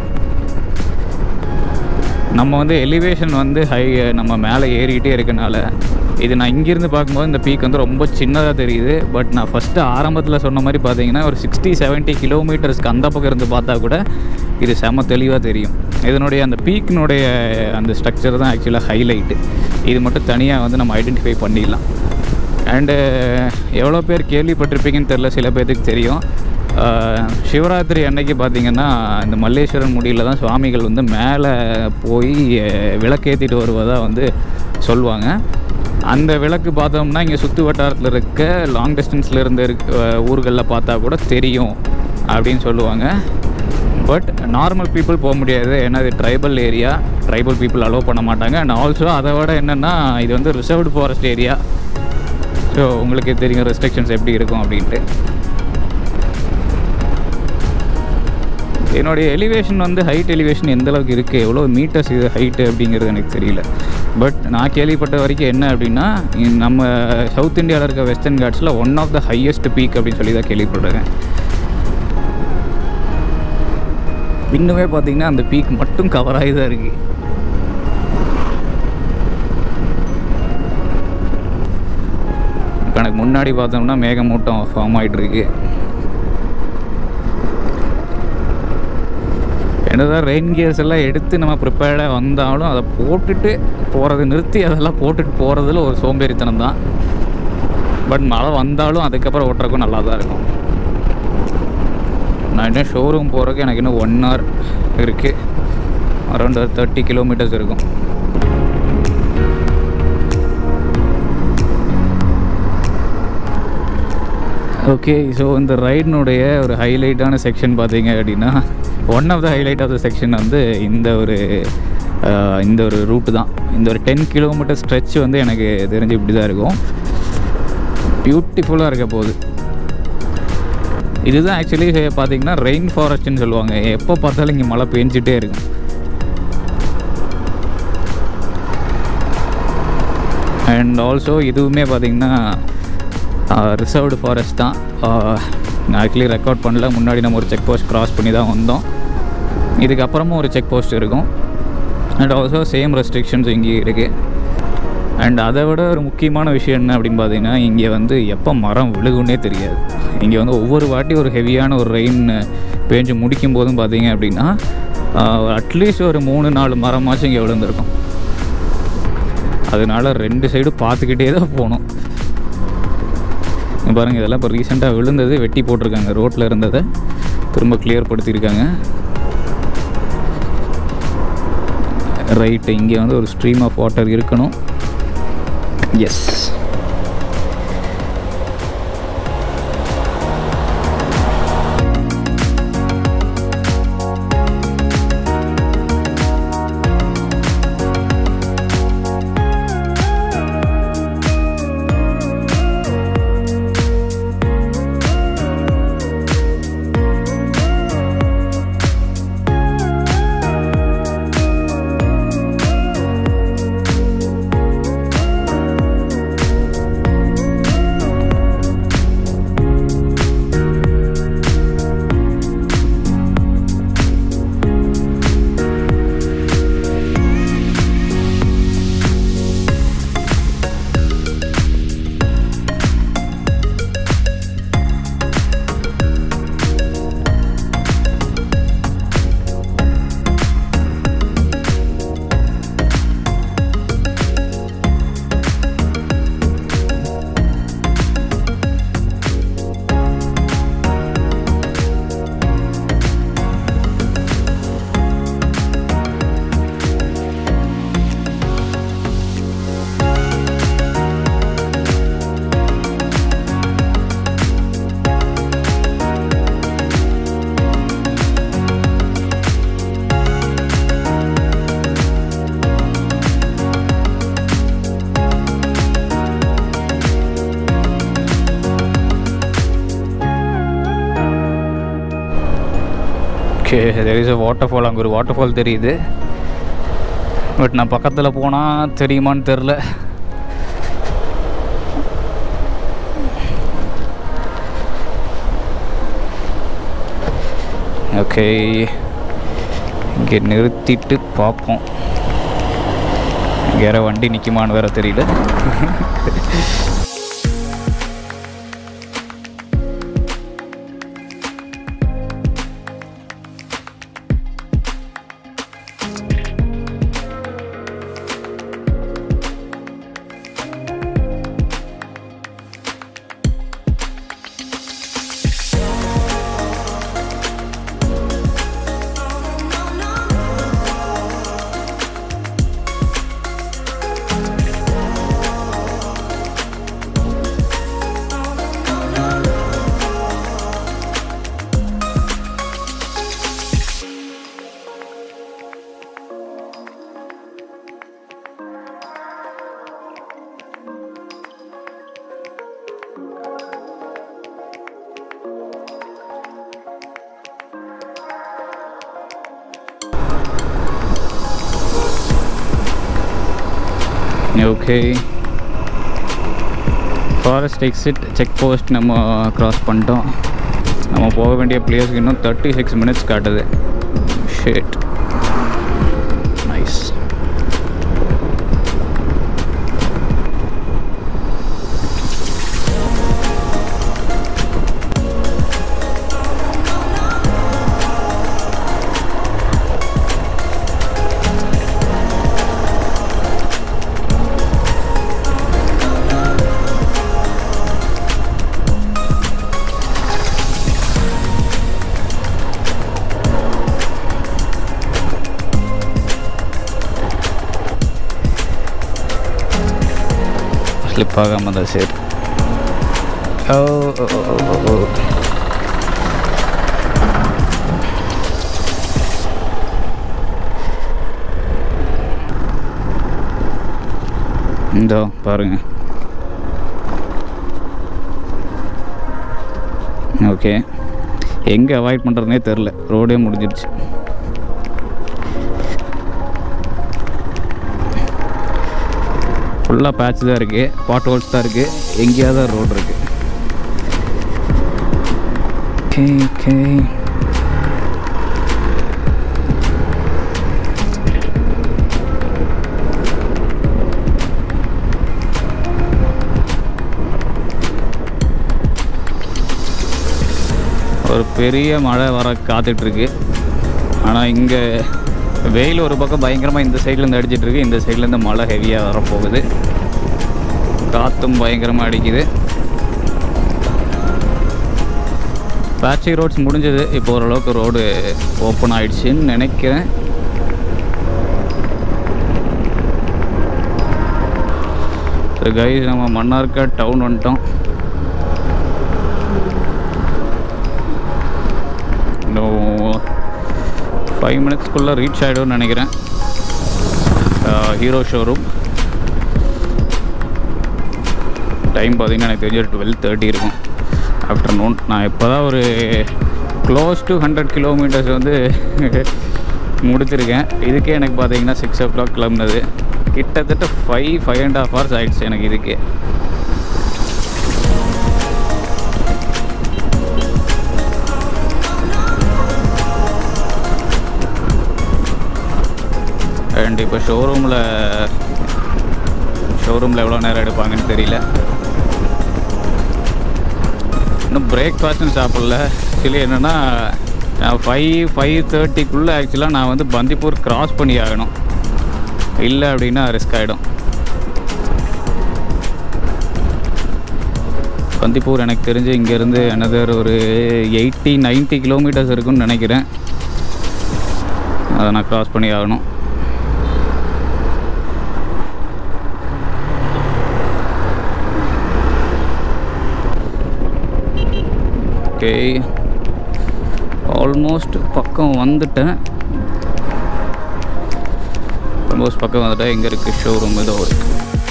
நம்ம வந்து எலிவேஷன் வந்து ஹை நம்ம மேலே ஏறிக்கிட்டே இருக்கனால இது நான் இங்கேருந்து பார்க்கும்போது இந்த பீக் வந்து ரொம்ப சின்னதாக தெரியுது பட் நான் ஃபஸ்ட்டு ஆரம்பத்தில் சொன்ன மாதிரி பார்த்தீங்கன்னா ஒரு சிக்ஸ்டி 70 கிலோமீட்டர்ஸ்க்கு அந்த பக்கம் இருந்து பார்த்தா கூட இது செம தெளிவாக தெரியும் இதனுடைய அந்த பீக்கினுடைய அந்த ஸ்ட்ரக்சர் தான் ஆக்சுவலாக ஹைலைட்டு இது மட்டும் தனியாக வந்து நம்ம ஐடென்டிஃபை பண்ணிடலாம் அண்டு எவ்வளோ பேர் கேள்விப்பட்டிருப்பீங்கன்னு தெரில சில பேர்த்துக்கு தெரியும் ஆஹ், சிவராத்திரி அன்னைக்கு பார்த்தீங்கன்னா இந்த மல்லேஸ்வரன் முடியில் தான் சுவாமிகள் வந்து மேலே போய் அஹ், விளக்கேற்றிட்டு வருவதாக வந்து சொல்லுவாங்க அந்த விளக்கு பார்த்தோம்னா இங்கே சுற்று வட்டாரத்தில் இருக்க லாங் டிஸ்டன்ஸில் இருந்த இருக்க அஹ், ஊர்களில் பார்த்தா கூட தெரியும் அப்படின்னு சொல்லுவாங்க பட் நார்மல் பீப்புள் போக முடியாது ஏன்னா இது tribal area tribal people allow பண்ண மாட்டாங்க அண்ட் ஆல்சோ அதை விட என்னென்னா இது வந்து ரிசர்வ்டு ஃபாரஸ்ட் ஏரியா ஸோ உங்களுக்கு தெரியும் ரெஸ்ட்ரிக்ஷன்ஸ் எப்படி இருக்கும் அப்படின்ட்டு என்னுடைய எலிவேஷன் வந்து ஹைட் எலிவேஷன் எந்த அளவுக்கு இருக்குது எவ்வளோ மீட்டர்ஸ் இது ஹைட்டு அப்படிங்கிறது எனக்கு தெரியல பட் நான் கேள்விப்பட்ட வரைக்கும் என்ன அப்படின்னா இ- நம்ம சவுத் இந்தியாவில் இருக்க வெஸ்டர்ன் காட்ஸில் one of the highest peak அப்படின்னு சொல்லி தான் கேள்விப்படுறேன் இன்னுமே பார்த்தீங்கன்னா அந்த பீக் மட்டும் கவர் ஆகி தான் இருக்குது இப்போ எனக்கு முன்னாடி பார்த்தோம்னா மேகமூட்டம் ஃபார்ம் ஆகிட்டு இருக்கு என்னதான் ரெயின் கியர்ஸ் எல்லாம் எடுத்து நம்ம ப்ரிப்பேர்டாக வந்தாலும் அதை போட்டுட்டு போகிறத நிறுத்தி அதெல்லாம் போட்டுட்டு போகிறதுல ஒரு சோம்பேறித்தனம் தான் பட் மழை வந்தாலும் அதுக்கப்புறம் ஓட்டுறதுக்கும் நல்லா தான் இருக்கும் நான் இன்னும் ஷோரூம் போகிறதுக்கு எனக்கு இன்னும் ஒன் ஹவர் இருக்குது அரௌண்ட் ஒரு தேர்ட்டி கிலோமீட்டர்ஸ் இருக்கும் ஓகே ஸோ இந்த ரைடினுடைய ஒரு ஹைலைட்டான செக்ஷன் பார்த்தீங்க அப்படின்னா one of the highlight of the section வந்து இந்த ஒரு அஹ், இந்த ஒரு ரூட்டு தான் இந்த ஒரு டென் கிலோமீட்டர் ஸ்ட்ரெச் வந்து எனக்கு தெரிஞ்சு இப்படி தான் இருக்கும் பியூட்டிஃபுல்லாக இருக்க போகுது இதுதான் ஆக்சுவலி பார்த்தீங்கன்னா ரெயின் ஃபாரஸ்ட்னு சொல்லுவாங்க எப்போ பார்த்தாலும் இங்கே மழை பெஞ்சிட்டே இருக்கும் அண்ட் ஆல்சோ இதுவுமே பார்த்தீங்கன்னா ரிசர்வ்டு ஃபாரஸ்ட் தான் நான் ஆக்சுவலி ரெக்கார்ட் பண்ணல முன்னாடி நம்ம ஒரு செக் போஸ்ட் க்ராஸ் பண்ணி தான் வந்தோம் இதுக்கப்புறமும் ஒரு செக் போஸ்ட் இருக்கும் அண்ட் ஆல்சோ சேம் ரெஸ்ட்ரிக்ஷன்ஸ் இங்கே இருக்குது அண்ட் அதை விட ஒரு முக்கியமான விஷயம் என்ன அப்படின்னு பார்த்தீங்கன்னா இங்கே வந்து எப்போ மரம் விழுகுன்னே தெரியாது இங்கே வந்து ஒவ்வொரு வாட்டி ஒரு ஹெவியான ஒரு ரெயின் பேஞ்சு முடிக்கும் போதும் பார்த்தீங்க அப்படின்னா அட்லீஸ்ட் ஒரு மூணு நாலு மரமாச்சும் இங்கே விழுந்திருக்கும் அதனால ரெண்டு சைடு பார்த்துக்கிட்டே தான் போகணும் இங்க பாருங்க இதெல்லாம் இப்போ ரீசெண்டாக விழுந்தது வெட்டி போட்டிருக்காங்க ரோட்டில் இருந்ததை திரும்ப கிளியர் படுத்தியிருக்காங்க ரைட்டு இங்கே வந்து ஒரு ஸ்ட்ரீம் ஆஃப் வாட்டர் இருக்கணும் yes okay there is a waterfall அங்கே ஒரு வாட்டர் ஃபால் தெரியுது பட் நான் பக்கத்தில் போனால் தெரியுமான்னு தெரில ஓகே இங்கே நிறுத்திட்டு பார்ப்போம் வேற வண்டி நிற்குமான்னு வேற தெரியல okay forest exit check post நம்ம க்ராஸ் பண்ணிட்டோம் நம்ம போக வேண்டிய பிளேஸ்க்கு இன்னும் தேர்ட்டி சிக்ஸ் மினிட்ஸ் காட்டுது ஷேட் நைஸ் ஸ்லிப் ஆகாமல் தான் சரி ஓ ஓ, ஓ, ஓ, ஓ. இந்தோ பாருங்க ஓகே எங்கே அவாய்ட் பண்ணுறதுனே தெரில ரோடே முடிஞ்சிருச்சு ஃபுல்லாக பேட்ச் தான் இருக்குது பாட் ஹோல்ஸ் தான் இருக்குது எங்கேயாவது ரோடு இருக்குது ஓகே ஓகே ஒரு பெரிய மழை வர காத்துட்ருக்கு ஆனால் இங்கே வெயில் ஒரு பக்கம் பயங்கரமாக இந்த சைட்லேருந்து அடிச்சிட்டு இருக்கு இந்த சைட்லேருந்து மழை ஹெவியாக வரப்போகுது காற்றும் பயங்கரமாக அடிக்குது பேட்சி ரோட்ஸ் முடிஞ்சது இப்போ ஓரளவுக்கு ரோடு ஓப்பன் ஆயிடுச்சுன்னு நினைக்கிறேன் ஸோ கைஸ் நம்ம மன்னார்காட் டவுன் வந்துட்டோம் இன்னும் ஃபைவ் மினிட்ஸ்க்குள்ளே ரீச் ஆகிடும்னு நினைக்கிறேன் ஹீரோ ஷோரூம் டைம் பார்த்தீங்கன்னா எனக்கு தெரிஞ்சு டுவெல் தேர்ட்டி இருக்கும் ஆஃப்டர்நூன் நான் இப்போ தான் ஒரு க்ளோஸ் டு ஹண்ட்ரட் கிலோமீட்டர்ஸ் வந்து முடிச்சிருக்கேன் இதுக்கே எனக்கு பார்த்தீங்கன்னா சிக்ஸ் ஓ கிளாக் கிளம்புனது கிட்டத்தட்ட five five and half hours ஆயிடுச்சு எனக்கு இதுக்கே அண்ட் இப்போ ஷோரூமில் ஷோரூமில் எவ்வளோ நேரம் எடுப்பாங்கன்னு தெரியல இன்னும் பிரேக்ஃபாஸ்ட்டும் சாப்பிடல ஆக்சுவலி என்னென்னா நான் ஃபைவ் ஃபைவ் தேர்ட்டிக்குள்ளே ஆக்சுவலாக நான் வந்து பந்திப்பூர் கிராஸ் பண்ணி ஆகணும் இல்லை அப்படின்னா ரிஸ்க் ஆகிடும் பந்திப்பூர் எனக்கு தெரிஞ்சு இங்கேருந்து another ஒரு எயிட்டி 90 கிலோமீட்டர்ஸ் இருக்குன்னு நினைக்கிறேன் அதை நான் கிராஸ் பண்ணி ஆகணும் ஓகே ஆல்மோஸ்ட் பக்கம் வந்துட்டேன் ஆல்மோஸ்ட் பக்கம் வந்துட்டேன் எங்கே இருக்குது ஷோரூம் ஏதோ இருக்குது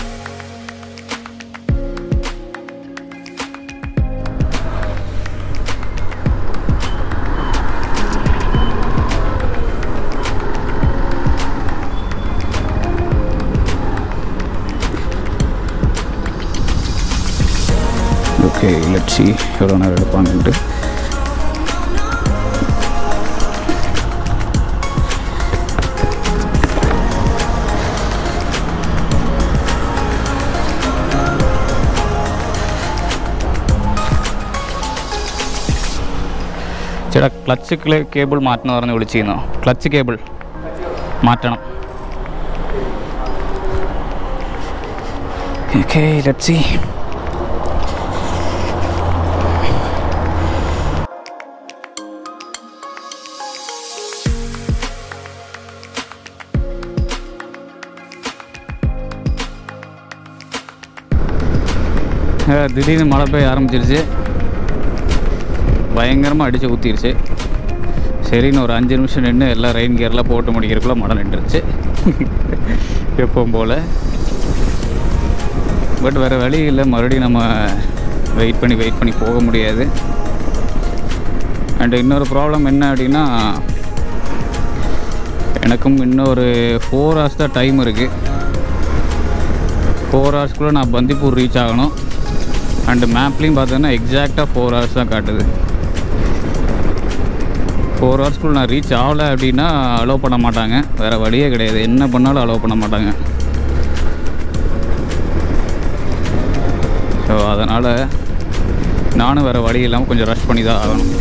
ஓகே லட்சி எவ்வளோ நேரம் எடுப்பாங்கன்ட்டு ചേട്ടാ ക്ലച്ച് കേബിൾ മാറ്റണം പറഞ്ഞ് വിളിച്ചിരുന്നു ക്ലച്ച് കേബിൾ മാറ്റണം ഓക്കെ ലെറ്റ് സി அஹ் திடீர்னு மழை பெய்ய ஆரம்பிச்சிருச்சு பயங்கரமாக அடித்து ஊற்றிருச்சு சரின்னு ஒரு அஞ்சு நிமிஷம் நின்று எல்லாம் ரெயின் கியர்லாம் போட்டு முடிக்கிறதுக்குள்ள மழை நின்றுருச்சு எப்பவும் போல் பட் வேறு வழி இல்லை மறுபடியும் நம்ம வெயிட் பண்ணி வெயிட் பண்ணி போக முடியாது அண்ட் இன்னொரு ப்ராப்ளம் என்ன அப்படின்னா எனக்கும் இன்னும் ஒரு ஃபோர் ஹவர்ஸ் தான் டைம் இருக்குது ஃபோர் ஹவர்ஸ்க்குள்ளே நான் பந்திப்பூர் ரீச் ஆகணும் அண்டு மேப்லேயும் பார்த்தோன்னா எக்ஸாக்டாக ஃபோர் ஹவர்ஸ் தான் காட்டுது ஃபோர் ஹவர்ஸ்க்குள்ள நான் ரீச் ஆகலை அப்படின்னா அலோவ் பண்ண மாட்டாங்க வேறு வழியே கிடையாது என்ன பண்ணாலும் அலோவ் பண்ண மாட்டாங்க ஸோ அதனால் நானும் வேறு வழி இல்லாமல் கொஞ்சம் ரஷ் பண்ணி தான் ஆகணும்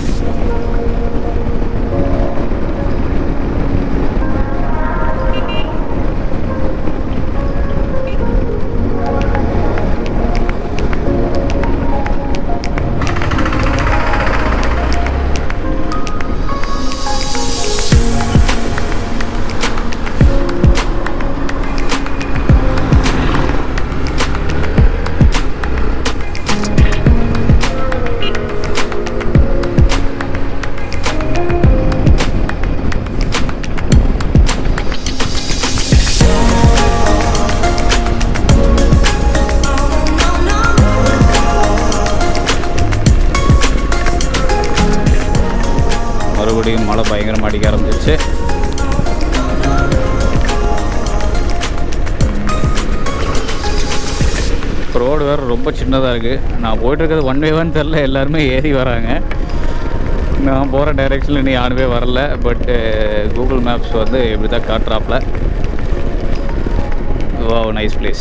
மறுபடியும் மழை பயங்கரமாக அடிக்க ஆரம்பிச்சிருச்சு ரோடு வேறு ரொம்ப சின்னதாக இருக்குது நான் போயிட்டு இருக்கிறது ஒன் வே ஒன் தெரில எல்லாருமே ஏறி வராங்க நான் போகிற டைரெக்ஷனில் இன்னும் யாருமே வரல பட்டு கூகுள் மேப்ஸ் வந்து இப்படி தான் காட்டுறாப்புல வா நைஸ் பிளேஸ்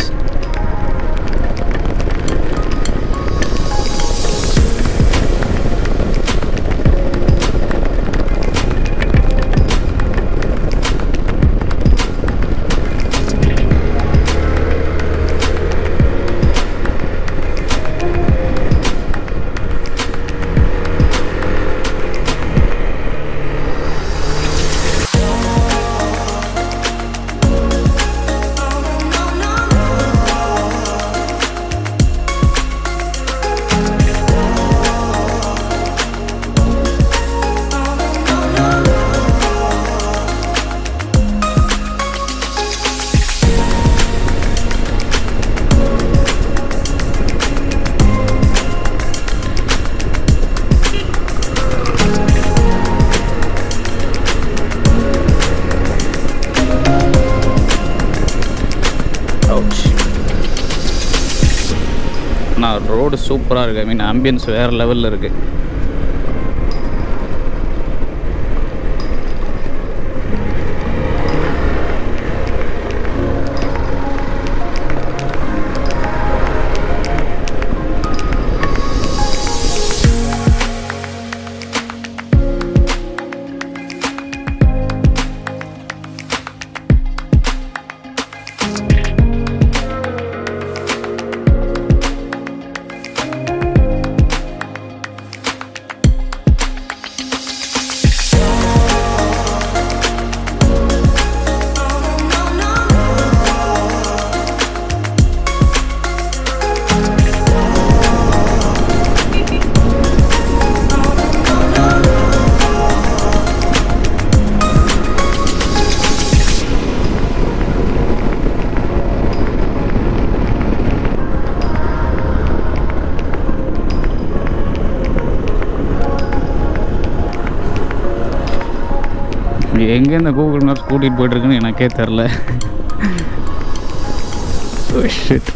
ஆனால் ரோடு சூப்பராக இருக்குது ஐ மீன் ஆம்பியன்ஸ் வேறு லெவலில் இருக்குது எங்கே இந்த கூகுள் மேப்ஸ் கூட்டிகிட்டு போயிட்டுருக்குன்னு எனக்கே தெரில ஷிட்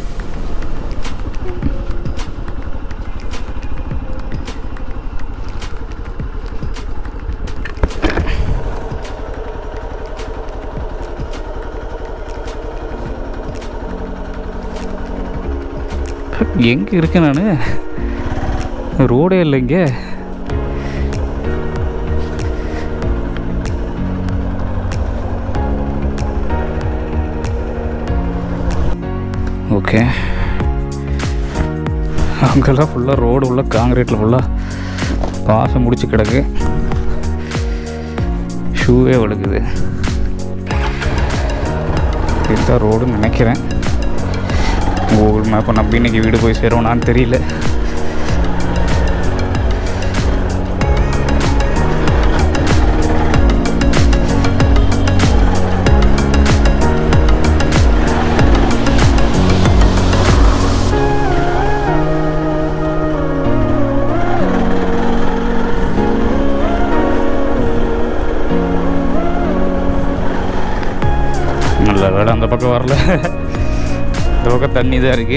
எங்கே இருக்கேன் நான் ரோடே இல்லை இங்கே ஓகே அங்கெல்லாம் ஃபுல்லாக ரோடு உள்ள காங்கிரீட்டில் ஃபுல்லாக பாசம் முடிச்சு கிடக்கு ஷூவே வழுக்குது இதுதான் ரோடுன்னு நினைக்கிறேன் கூகுள் மேப்பை நம்பி இன்னைக்கு வீடு போய் சேருவோனான்னு தெரியல நல்ல வேலை அந்த பக்கம் வரல இந்த பக்கம் தண்ணி தான் இருக்கு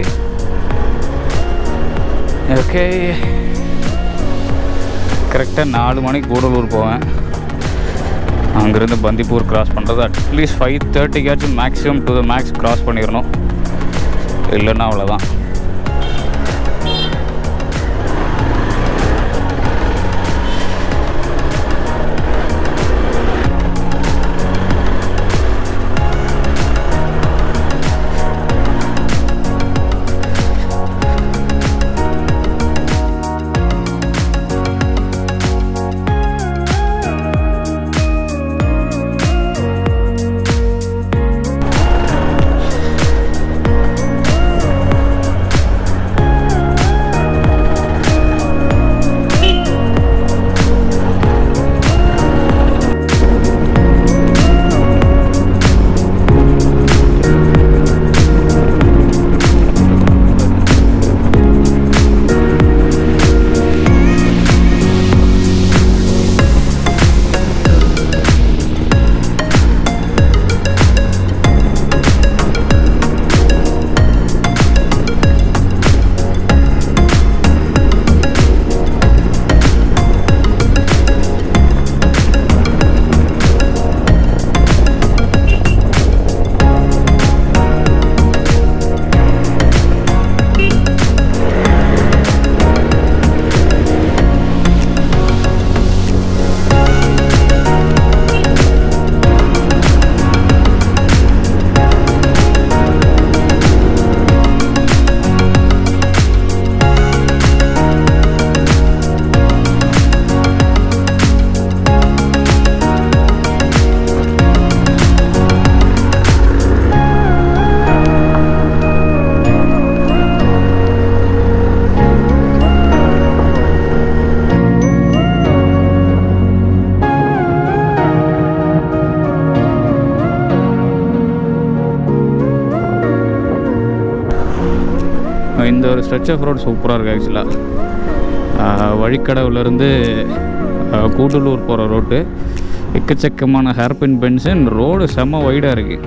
ஓகே கரெக்டாக நாலு மணிக்கு கூடலூர் போவேன் அங்கேருந்து பந்திப்பூர் கிராஸ் பண்ணுறது அட்லீஸ்ட் ஃபைவ் தேர்ட்டிக்காச்சும் maximum to the max cross பண்ணிடணும் இல்லைன்னா அவ்வளோதான் இந்த ஒரு ஸ்ட்ரெச் ஆஃப் ரோடு சூப்பராக இருக்குது ஆக்சுவலாக வழிக்கடவுலேருந்து கூடலூர் போகிற ரோட்டு எக்கச்சக்கமான ஹேர்பின் பென்ஷன் ரோடு செம்ம வைடாக இருக்குது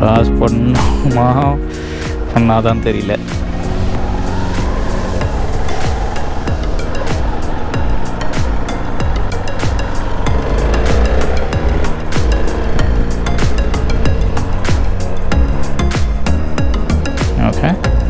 கிராஸ் பண்ணுமா பண்ணாதான் தெரியல okay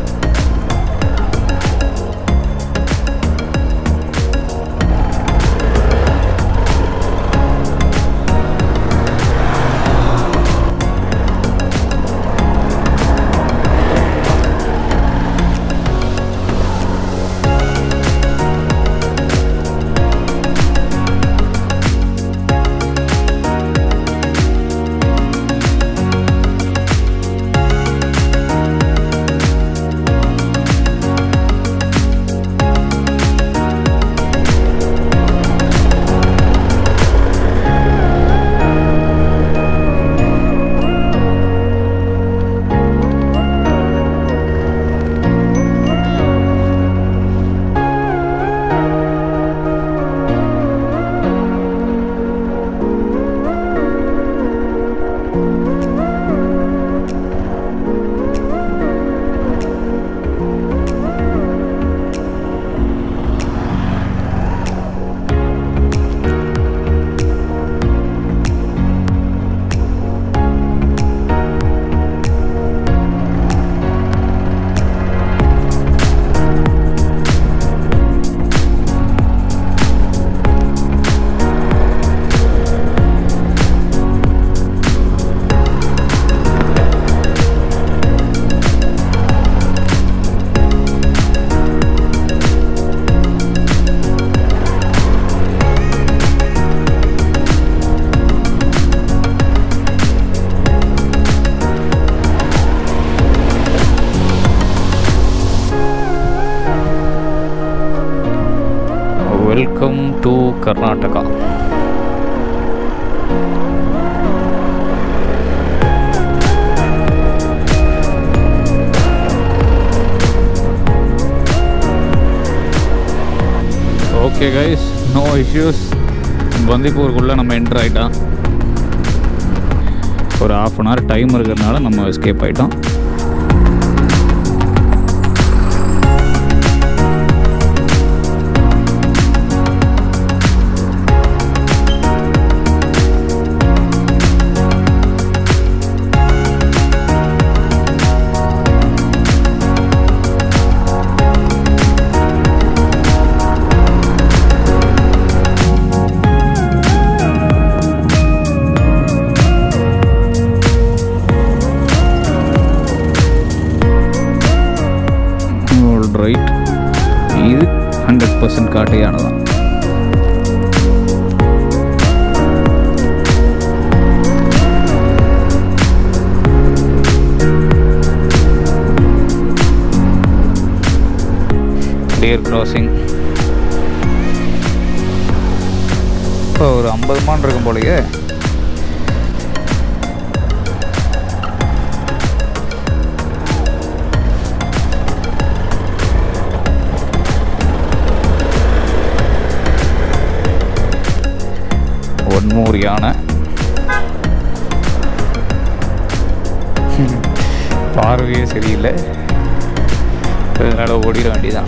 welcome to Karnataka okay guys no issues பந்திப்பூருக்குள்ளே நம்ம என்டர் ஆகிட்டோம் ஒரு ஆஃப் அன் ஹவர் டைம் இருக்கிறதுனால நம்ம எஸ்கேப் ஆகிட்டோம் ரைட் இது ஹண்ட்ரட் பர்சன்ட் காட்டையானதான் டியர் கிராசிங் இப்போ ஒரு ஐம்பது மான் இருக்கும் போலயே ஒன்மூர் யானை பார்வையே சரியில்லை அதனால் ஓடிட வேண்டியதான்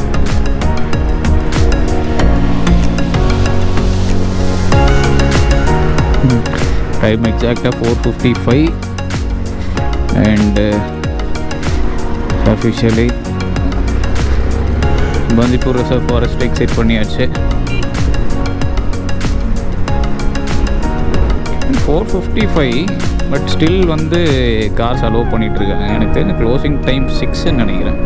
டைம் எக்ஸாக்டாக four fifty five and officially Bandipur reserve forest exit பண்ணியாச்சு four fifty five but still வந்து கார்ஸ் அலோவ் பண்ணிகிட்ருக்காங்க எனக்கு தெரிஞ்ச க்ளோசிங் டைம் சிக்ஸ்ன்னு நினைக்கிறேன்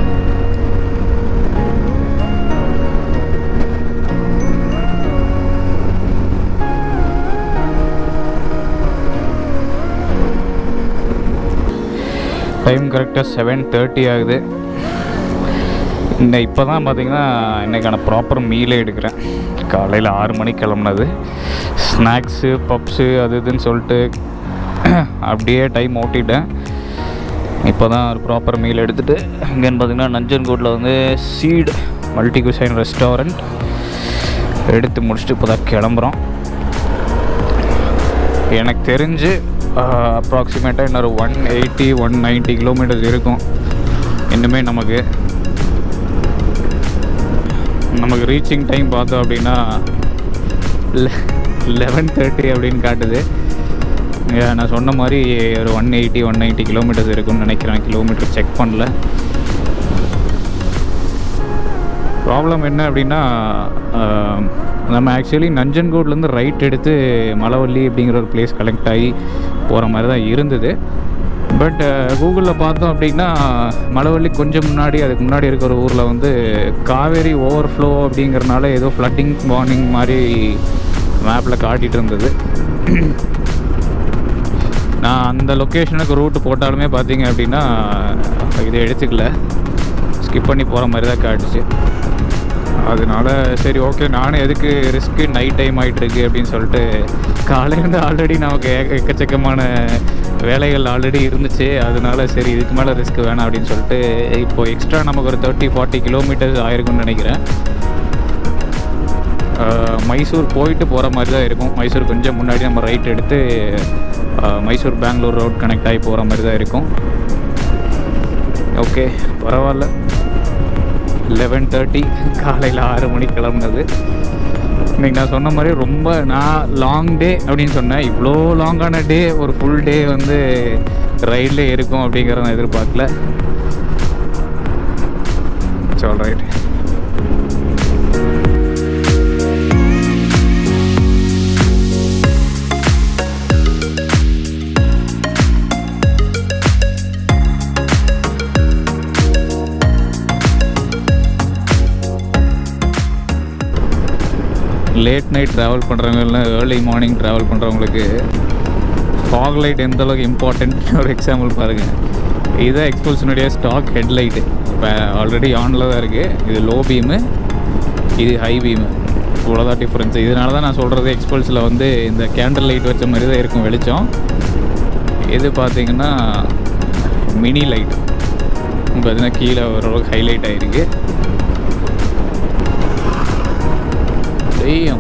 டைம் கரெக்டாக செவன் தேர்ட்டி ஆகுது இந்த இப்போ தான் பார்த்தீங்கன்னா இன்றைக்கான ப்ராப்பர் மீலே எடுக்கிறேன் காலையில் ஆறு மணிக்கு கிளம்புனது ஸ்நாக்ஸு பப்ஸு அது இதுன்னு சொல்லிட்டு அப்படியே டைம் ஓட்டிட்டேன் இப்போ தான் ஒரு ப்ராப்பர் மீல் எடுத்துகிட்டு இங்கேன்னு பார்த்தீங்கன்னா நஞ்சன்கோட்டில் வந்து சீட் மல்டி குசைன் ரெஸ்டாரண்ட் எடுத்து முடிச்சுட்டு இப்போ தான் கிளம்புறோம் எனக்கு தெரிஞ்சு அப்ராக்சிமேட்டாக இன்னொரு one eighty one ninety kilometres இருக்கும் இன்னுமே நமக்கு நமக்கு ரீச்சிங் டைம் பார்த்தோம் அப்படின்னா லெவன் தேர்ட்டி அப்படின்னு காட்டுது Yeah, நான் சொன்ன மாதிரி ஒரு one eighty one ninety kilometres இருக்கும்னு நினைக்கிறேன் கிலோமீட்டர் செக் பண்ணல ப்ராப்ளம் என்ன அப்படின்னா ஆஹ், நம்ம ஆக்சுவலி நஞ்சன்கோட்லேருந்து ரைட் எடுத்து மலவள்ளி அப்படிங்கிற ஒரு பிளேஸ் கலெக்ட் ஆகி போகிற மாதிரி தான் இருந்தது பட் கூகுளில் பார்த்தோம் அப்படின்னா மலவள்ளி கொஞ்சம் முன்னாடி அதுக்கு முன்னாடி இருக்கிற ஊரில் வந்து காவேரி ஓவர்ஃப்ளோ அப்படிங்கிறனால ஏதோ ஃப்ளட்டிங் வார்னிங் மாதிரி மேப்பில் காட்டிகிட்டு இருந்தது நான் அந்த லொக்கேஷனுக்கு ரூட் போட்டாலுமே பார்த்தீங்க அப்படின்னா இதை எடுத்துக்கல ஸ்கிப் பண்ணி போகிற மாதிரி தான் காட்டுச்சு அதனால சரி ஓகே நானும் எதுக்கு ரிஸ்க்கு நைட் டைம் ஆகிட்டுருக்கு அப்படின்னு சொல்லிட்டு காலையிலேருந்து ஆல்ரெடி நமக்கு ஏக- எக்கச்சக்கமான வேலைகள் ஆல்ரெடி இருந்துச்சு அதனால சரி இதுக்கு மேலே ரிஸ்க் வேணாம் அப்படின்னு சொல்லிட்டு இப்போ எக்ஸ்ட்ரா நமக்கு ஒரு தேர்ட்டி ஃபார்ட்டி கிலோமீட்டர்ஸ் ஆயிருக்கும்னு நினைக்கிறேன் ஆஹ் மைசூர் போயிட்டு போகிற மாதிரி தான் இருக்கும் மைசூர் கொஞ்சம் முன்னாடி நம்ம ரைட் எடுத்து ஆஹ் மைசூர் பெங்களூர் ரோட் கனெக்ட் ஆகி போகிற மாதிரி தான் இருக்கும் ஓகே பரவாயில்ல லெவன் தேர்ட்டி காலையில் ஆறு மணிக்கு கிளம்புனது இன்னைக்கு நான் சொன்ன மாதிரி ரொம்ப நான் லாங் டே அப்படின்னு சொன்னேன் இவ்வளோ லாங்கான டே ஒரு ஃபுல் டே வந்து ரைடில் இருக்கும் அப்படிங்கிறத நான் எதிர்பார்க்கல சொல் ரைட் லேட் நைட் ட்ராவல் பண்ணுறவங்க ஏர்லி மார்னிங் ட்ராவல் பண்ணுறவங்களுக்கு ஃபாக் லைட் எந்த அளவுக்கு இம்பார்ட்டன்ட் ஒரு எக்ஸாம்பிள் பாருங்கள் இதுதான் எக்ஸ்பல்ஷனுடைய ஸ்டாக் ஹெட்லைட்டு இப்போ ஆல்ரெடி ஆனில் தான் இருக்குது இது லோ பீமு இது ஹை பீமு இவ்வளோதான் டிஃப்ரென்ஸ் இதனால தான் நான் சொல்கிறது எக்ஸ்பல்ஸில் வந்து இந்த கேண்டில் லைட் வச்ச மாதிரி தான் இருக்கும் வெளிச்சம் இது பார்த்தீங்கன்னா மினி லைட் பார்த்தீங்கன்னா கீழே ஓரளவுக்கு ஹைலைட் ஆகிருக்கு தெரியும்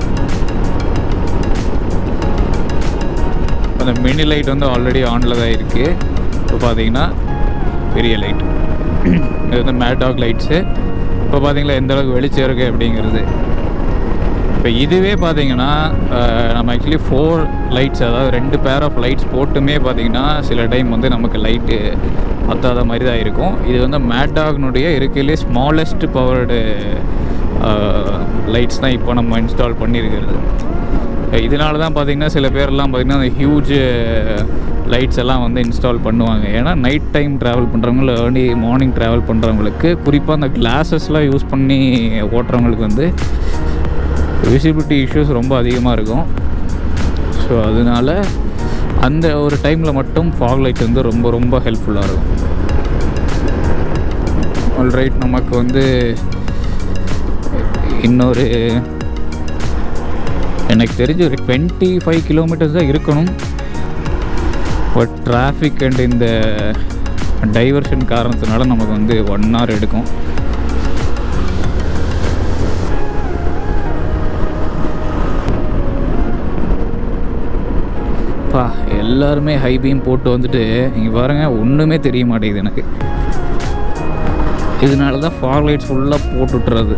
அந்த மினி லைட் வந்து ஆல்ரெடி ஆனில் தான் இருக்குது இப்போ பார்த்தீங்கன்னா பெரிய லைட் இது வந்து மேட்டாக் லைட்ஸு இப்போ பார்த்தீங்களா எந்த அளவுக்கு வெளிச்சம் இருக்குது அப்படிங்கிறது இப்போ இதுவே பார்த்தீங்கன்னா அஹ், நம்ம ஆக்சுவலி ஃபோர் லைட்ஸ் அதாவது ரெண்டு பேர் ஆஃப் லைட்ஸ் போட்டுமே பார்த்தீங்கன்னா சில டைம் வந்து நமக்கு லைட்டு பத்தாத மாதிரி தான் இருக்கும் இது வந்து மேட்டாக்னுடைய இருக்கையிலே ஸ்மாலஸ்ட் பவர்டு லைட்ஸ் தான் இப்போ நம்ம இன்ஸ்டால் பண்ணியிருக்கிறது இதனால தான் பார்த்தீங்கன்னா சில பேர்லாம் பார்த்தீங்கன்னா அந்த ஹியூஜ் லைட்ஸ் எல்லாம் வந்து இன்ஸ்டால் பண்ணுவாங்க ஏன்னா நைட் டைம் ட்ராவல் பண்ணுறவங்க இல்லை ஏர்லி மார்னிங் ட்ராவல் பண்ணுறவங்களுக்கு குறிப்பாக அந்த கிளாஸஸ்லாம் யூஸ் பண்ணி ஓட்டுறவங்களுக்கு வந்து விசிபிலிட்டி இஷ்யூஸ் ரொம்ப அதிகமாக இருக்கும் ஸோ அதனால அந்த ஒரு டைமில் மட்டும் ஃபாக் லைட் வந்து ரொம்ப ரொம்ப ஹெல்ப்ஃபுல்லாக இருக்கும் ஆல்ரைட் நமக்கு வந்து இன்னொரு எனக்கு தெரிஞ்சு ஒரு டுவெண்ட்டி ஃபைவ் கிலோமீட்டர்ஸ் தான் இருக்கணும் பட் டிராஃபிக் அண்ட் இந்த டைவர்ஷன் காரணத்தினால நமக்கு வந்து ஒன் ஹவர் எடுக்கும் பா எல்லாருமே ஹை பீம் போட்டு வந்துட்டு இங்கே பாருங்க ஒன்றுமே தெரிய மாட்டேங்குது எனக்கு இதனால தான் ஃபார் லைட்ஸ் ஃபுல்லாக போட்டு விட்டுறது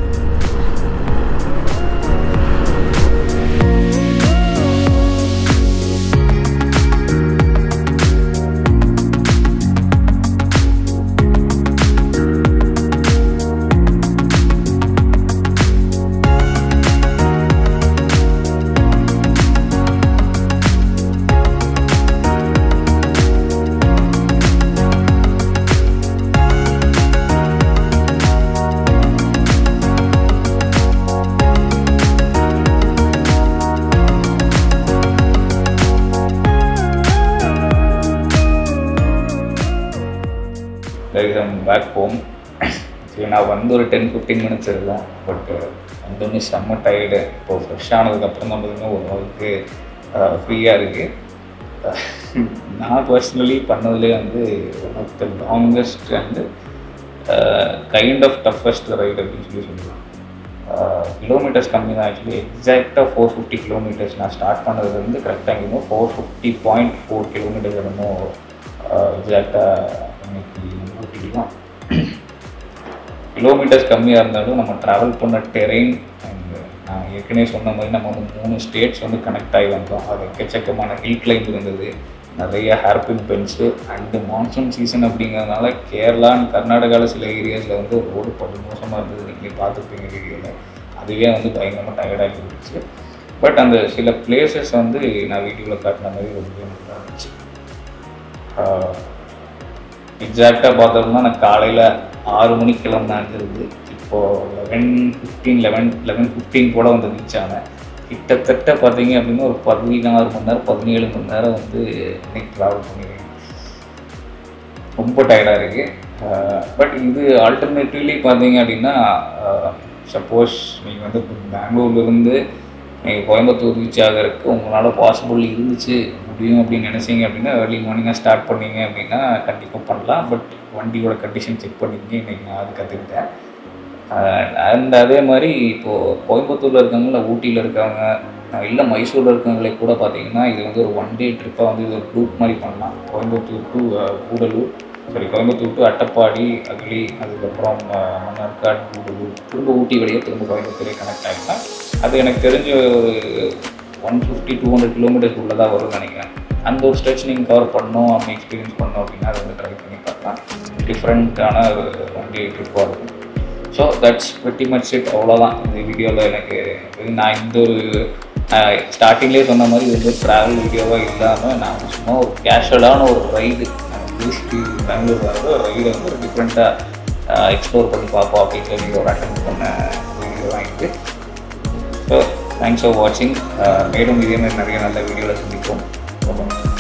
வெல்கம் பேக் ஹோம் சரி நான் வந்து ஒரு டென் ஃபிஃப்டீன் மினிட்ஸ் இருந்தேன் பட் வந்தோடனே செம்ம டயர்டு இப்போ ஃப்ரெஷ் ஆனதுக்கப்புறம் தான் பார்த்தீங்கன்னா ஓரளவுக்கு ஃப்ரீயாக இருக்குது நான் பர்சனலி பண்ணதுலேயே வந்து one of the longest and kind of toughest ride அப்படின்னு சொல்லி சொல்லலாம் கிலோமீட்டர்ஸ் கம்மி தான் ஆக்சுவலி எக்ஸாக்டாக ஃபோர் ஃபிஃப்டி கிலோமீட்டர்ஸ் நான் ஸ்டார்ட் பண்ணது வந்து கரெக்டாக இன்னும் four fifty point four kilometres என்னமோ எக்ஸாக்டாக இன்னைக்கு ஊட்டிலாம் கிலோமீட்டர்ஸ் கம்மியாக இருந்தாலும் நம்ம ட்ராவல் பண்ண டெரெயின் அண்ட் நான் ஏற்கனவே சொன்ன மாதிரி நம்ம வந்து மூணு ஸ்டேட்ஸ் வந்து கனெக்ட் ஆகி வந்தோம் அது எக்கச்சக்கமான ஹில் கிளைம்ப் இருந்தது நிறைய hairpin bends and monsoon season அப்படிங்கிறதுனால கேரளா அண்ட் கர்நாடகாவில் சில ஏரியாஸில் வந்து ரோடு படு மோசமாக இருந்தது நீங்கள் பார்த்துருப்பீங்க வீடியோவில் அதுவே வந்து பயங்கரமாக டயர்டாகி இருந்துச்சு பட் அந்த சில பிளேசஸ் வந்து நான் வீடியோவில் காட்டின மாதிரி ரொம்ப நல்லா இருந்துச்சு எக்ஸாக்டாக பார்த்தோம்னா நான் காலையில் ஆறு மணிக்கு கிளம்புனாங்கிறது இப்போது eleven fifteen eleven eleven fifteen கூட வந்து ரீச் ஆனேன் கிட்டத்தட்ட பார்த்தீங்க அப்படின்னா ஒரு பதினாறு மணி நேரம் பதினேழு மணி நேரம் வந்து இன்னைக்கு ட்ராவல் பண்ணிடுவேன் ரொம்ப டயர்டாக இருக்குது பட் இது ஆல்டர்னேட்டிவ்லி பார்த்தீங்க அப்படின்னா சப்போஸ் நீங்கள் வந்து பெங்களூர்லேருந்து நீங்கள் கோயம்புத்தூர் ரீச் ஆகிறதுக்கு உங்களால் பாசிபிள் இருந்துச்சு முடியும் அப்படின்னு நினச்சிங்க அப்படின்னா ஏர்லி மார்னிங்காக ஸ்டார்ட் பண்ணீங்க அப்படின்னா கண்டிப்பாக பண்ணலாம் பட் வண்டியோட கண்டிஷன் செக் பண்ணிங்க இன்றைக்கி நான் அது கற்றுக்கிட்டேன் அண்ட் அதே மாதிரி இப்போது கோயம்புத்தூரில் இருக்கவங்க இல்லை ஊட்டியில் இருக்காங்க இல்லை மைசூரில் இருக்கவங்களே கூட பார்த்தீங்கன்னா இது வந்து ஒரு ஒன் டே ட்ரிப்பாக வந்து இது ஒரு ரூட் மாதிரி பண்ணலாம் Coimbatore to Gudalur sorry Coimbatore to Attappadi Agali அதுக்கப்புறம் மன்னார்காடு கூடலூர் திரும்ப ஊட்டி வழியாக திரும்ப கோயம்புத்தூரே கனெக்ட் ஆகிக்கலாம் அது எனக்கு தெரிஞ்ச ஒரு one fifty two hundred kilometres உள்ளதாக வரும்னு நினைக்கிறேன் அந்த ஒரு ஸ்ட்ரெச் நீங்கள் கவர் பண்ணோம் அப்படி எக்ஸ்பீரியன்ஸ் பண்ணோம் அப்படின்னா அதை வந்து ட்ரை பண்ணி பார்க்கலாம் டிஃப்ரெண்ட்டான ஒன் டே ட்ரிப்பாக இருக்கும் ஸோ தட்ஸ் வெட்டி மச் இட் அவ்வளோதான் இந்த வீடியோவில் எனக்கு நான் இந்த ஒரு ஸ்டார்டிங்லேயே சொன்ன மாதிரி இது வந்து ட்ராவல் வீடியோவாக இல்லாமல் நான் சும்மா ஒரு கேஷுவலான ஒரு ரைடு பெங்களூர் வரது ஒரு ரைடை வந்து ஒரு டிஃப்ரெண்ட்டாக எக்ஸ்ப்ளோர் பண்ணி பார்ப்போம் அப்படின்னு சொல்லி ஒரு அட்டன் பண்ண வீடியோ வாங்கிட்டு ஸோ தேங்க்ஸ் ஃபார் வாட்சிங் மேலும் இதே மாதிரி நிறைய நல்ல வீடியோவில் சந்திப்போம் ரொம்ப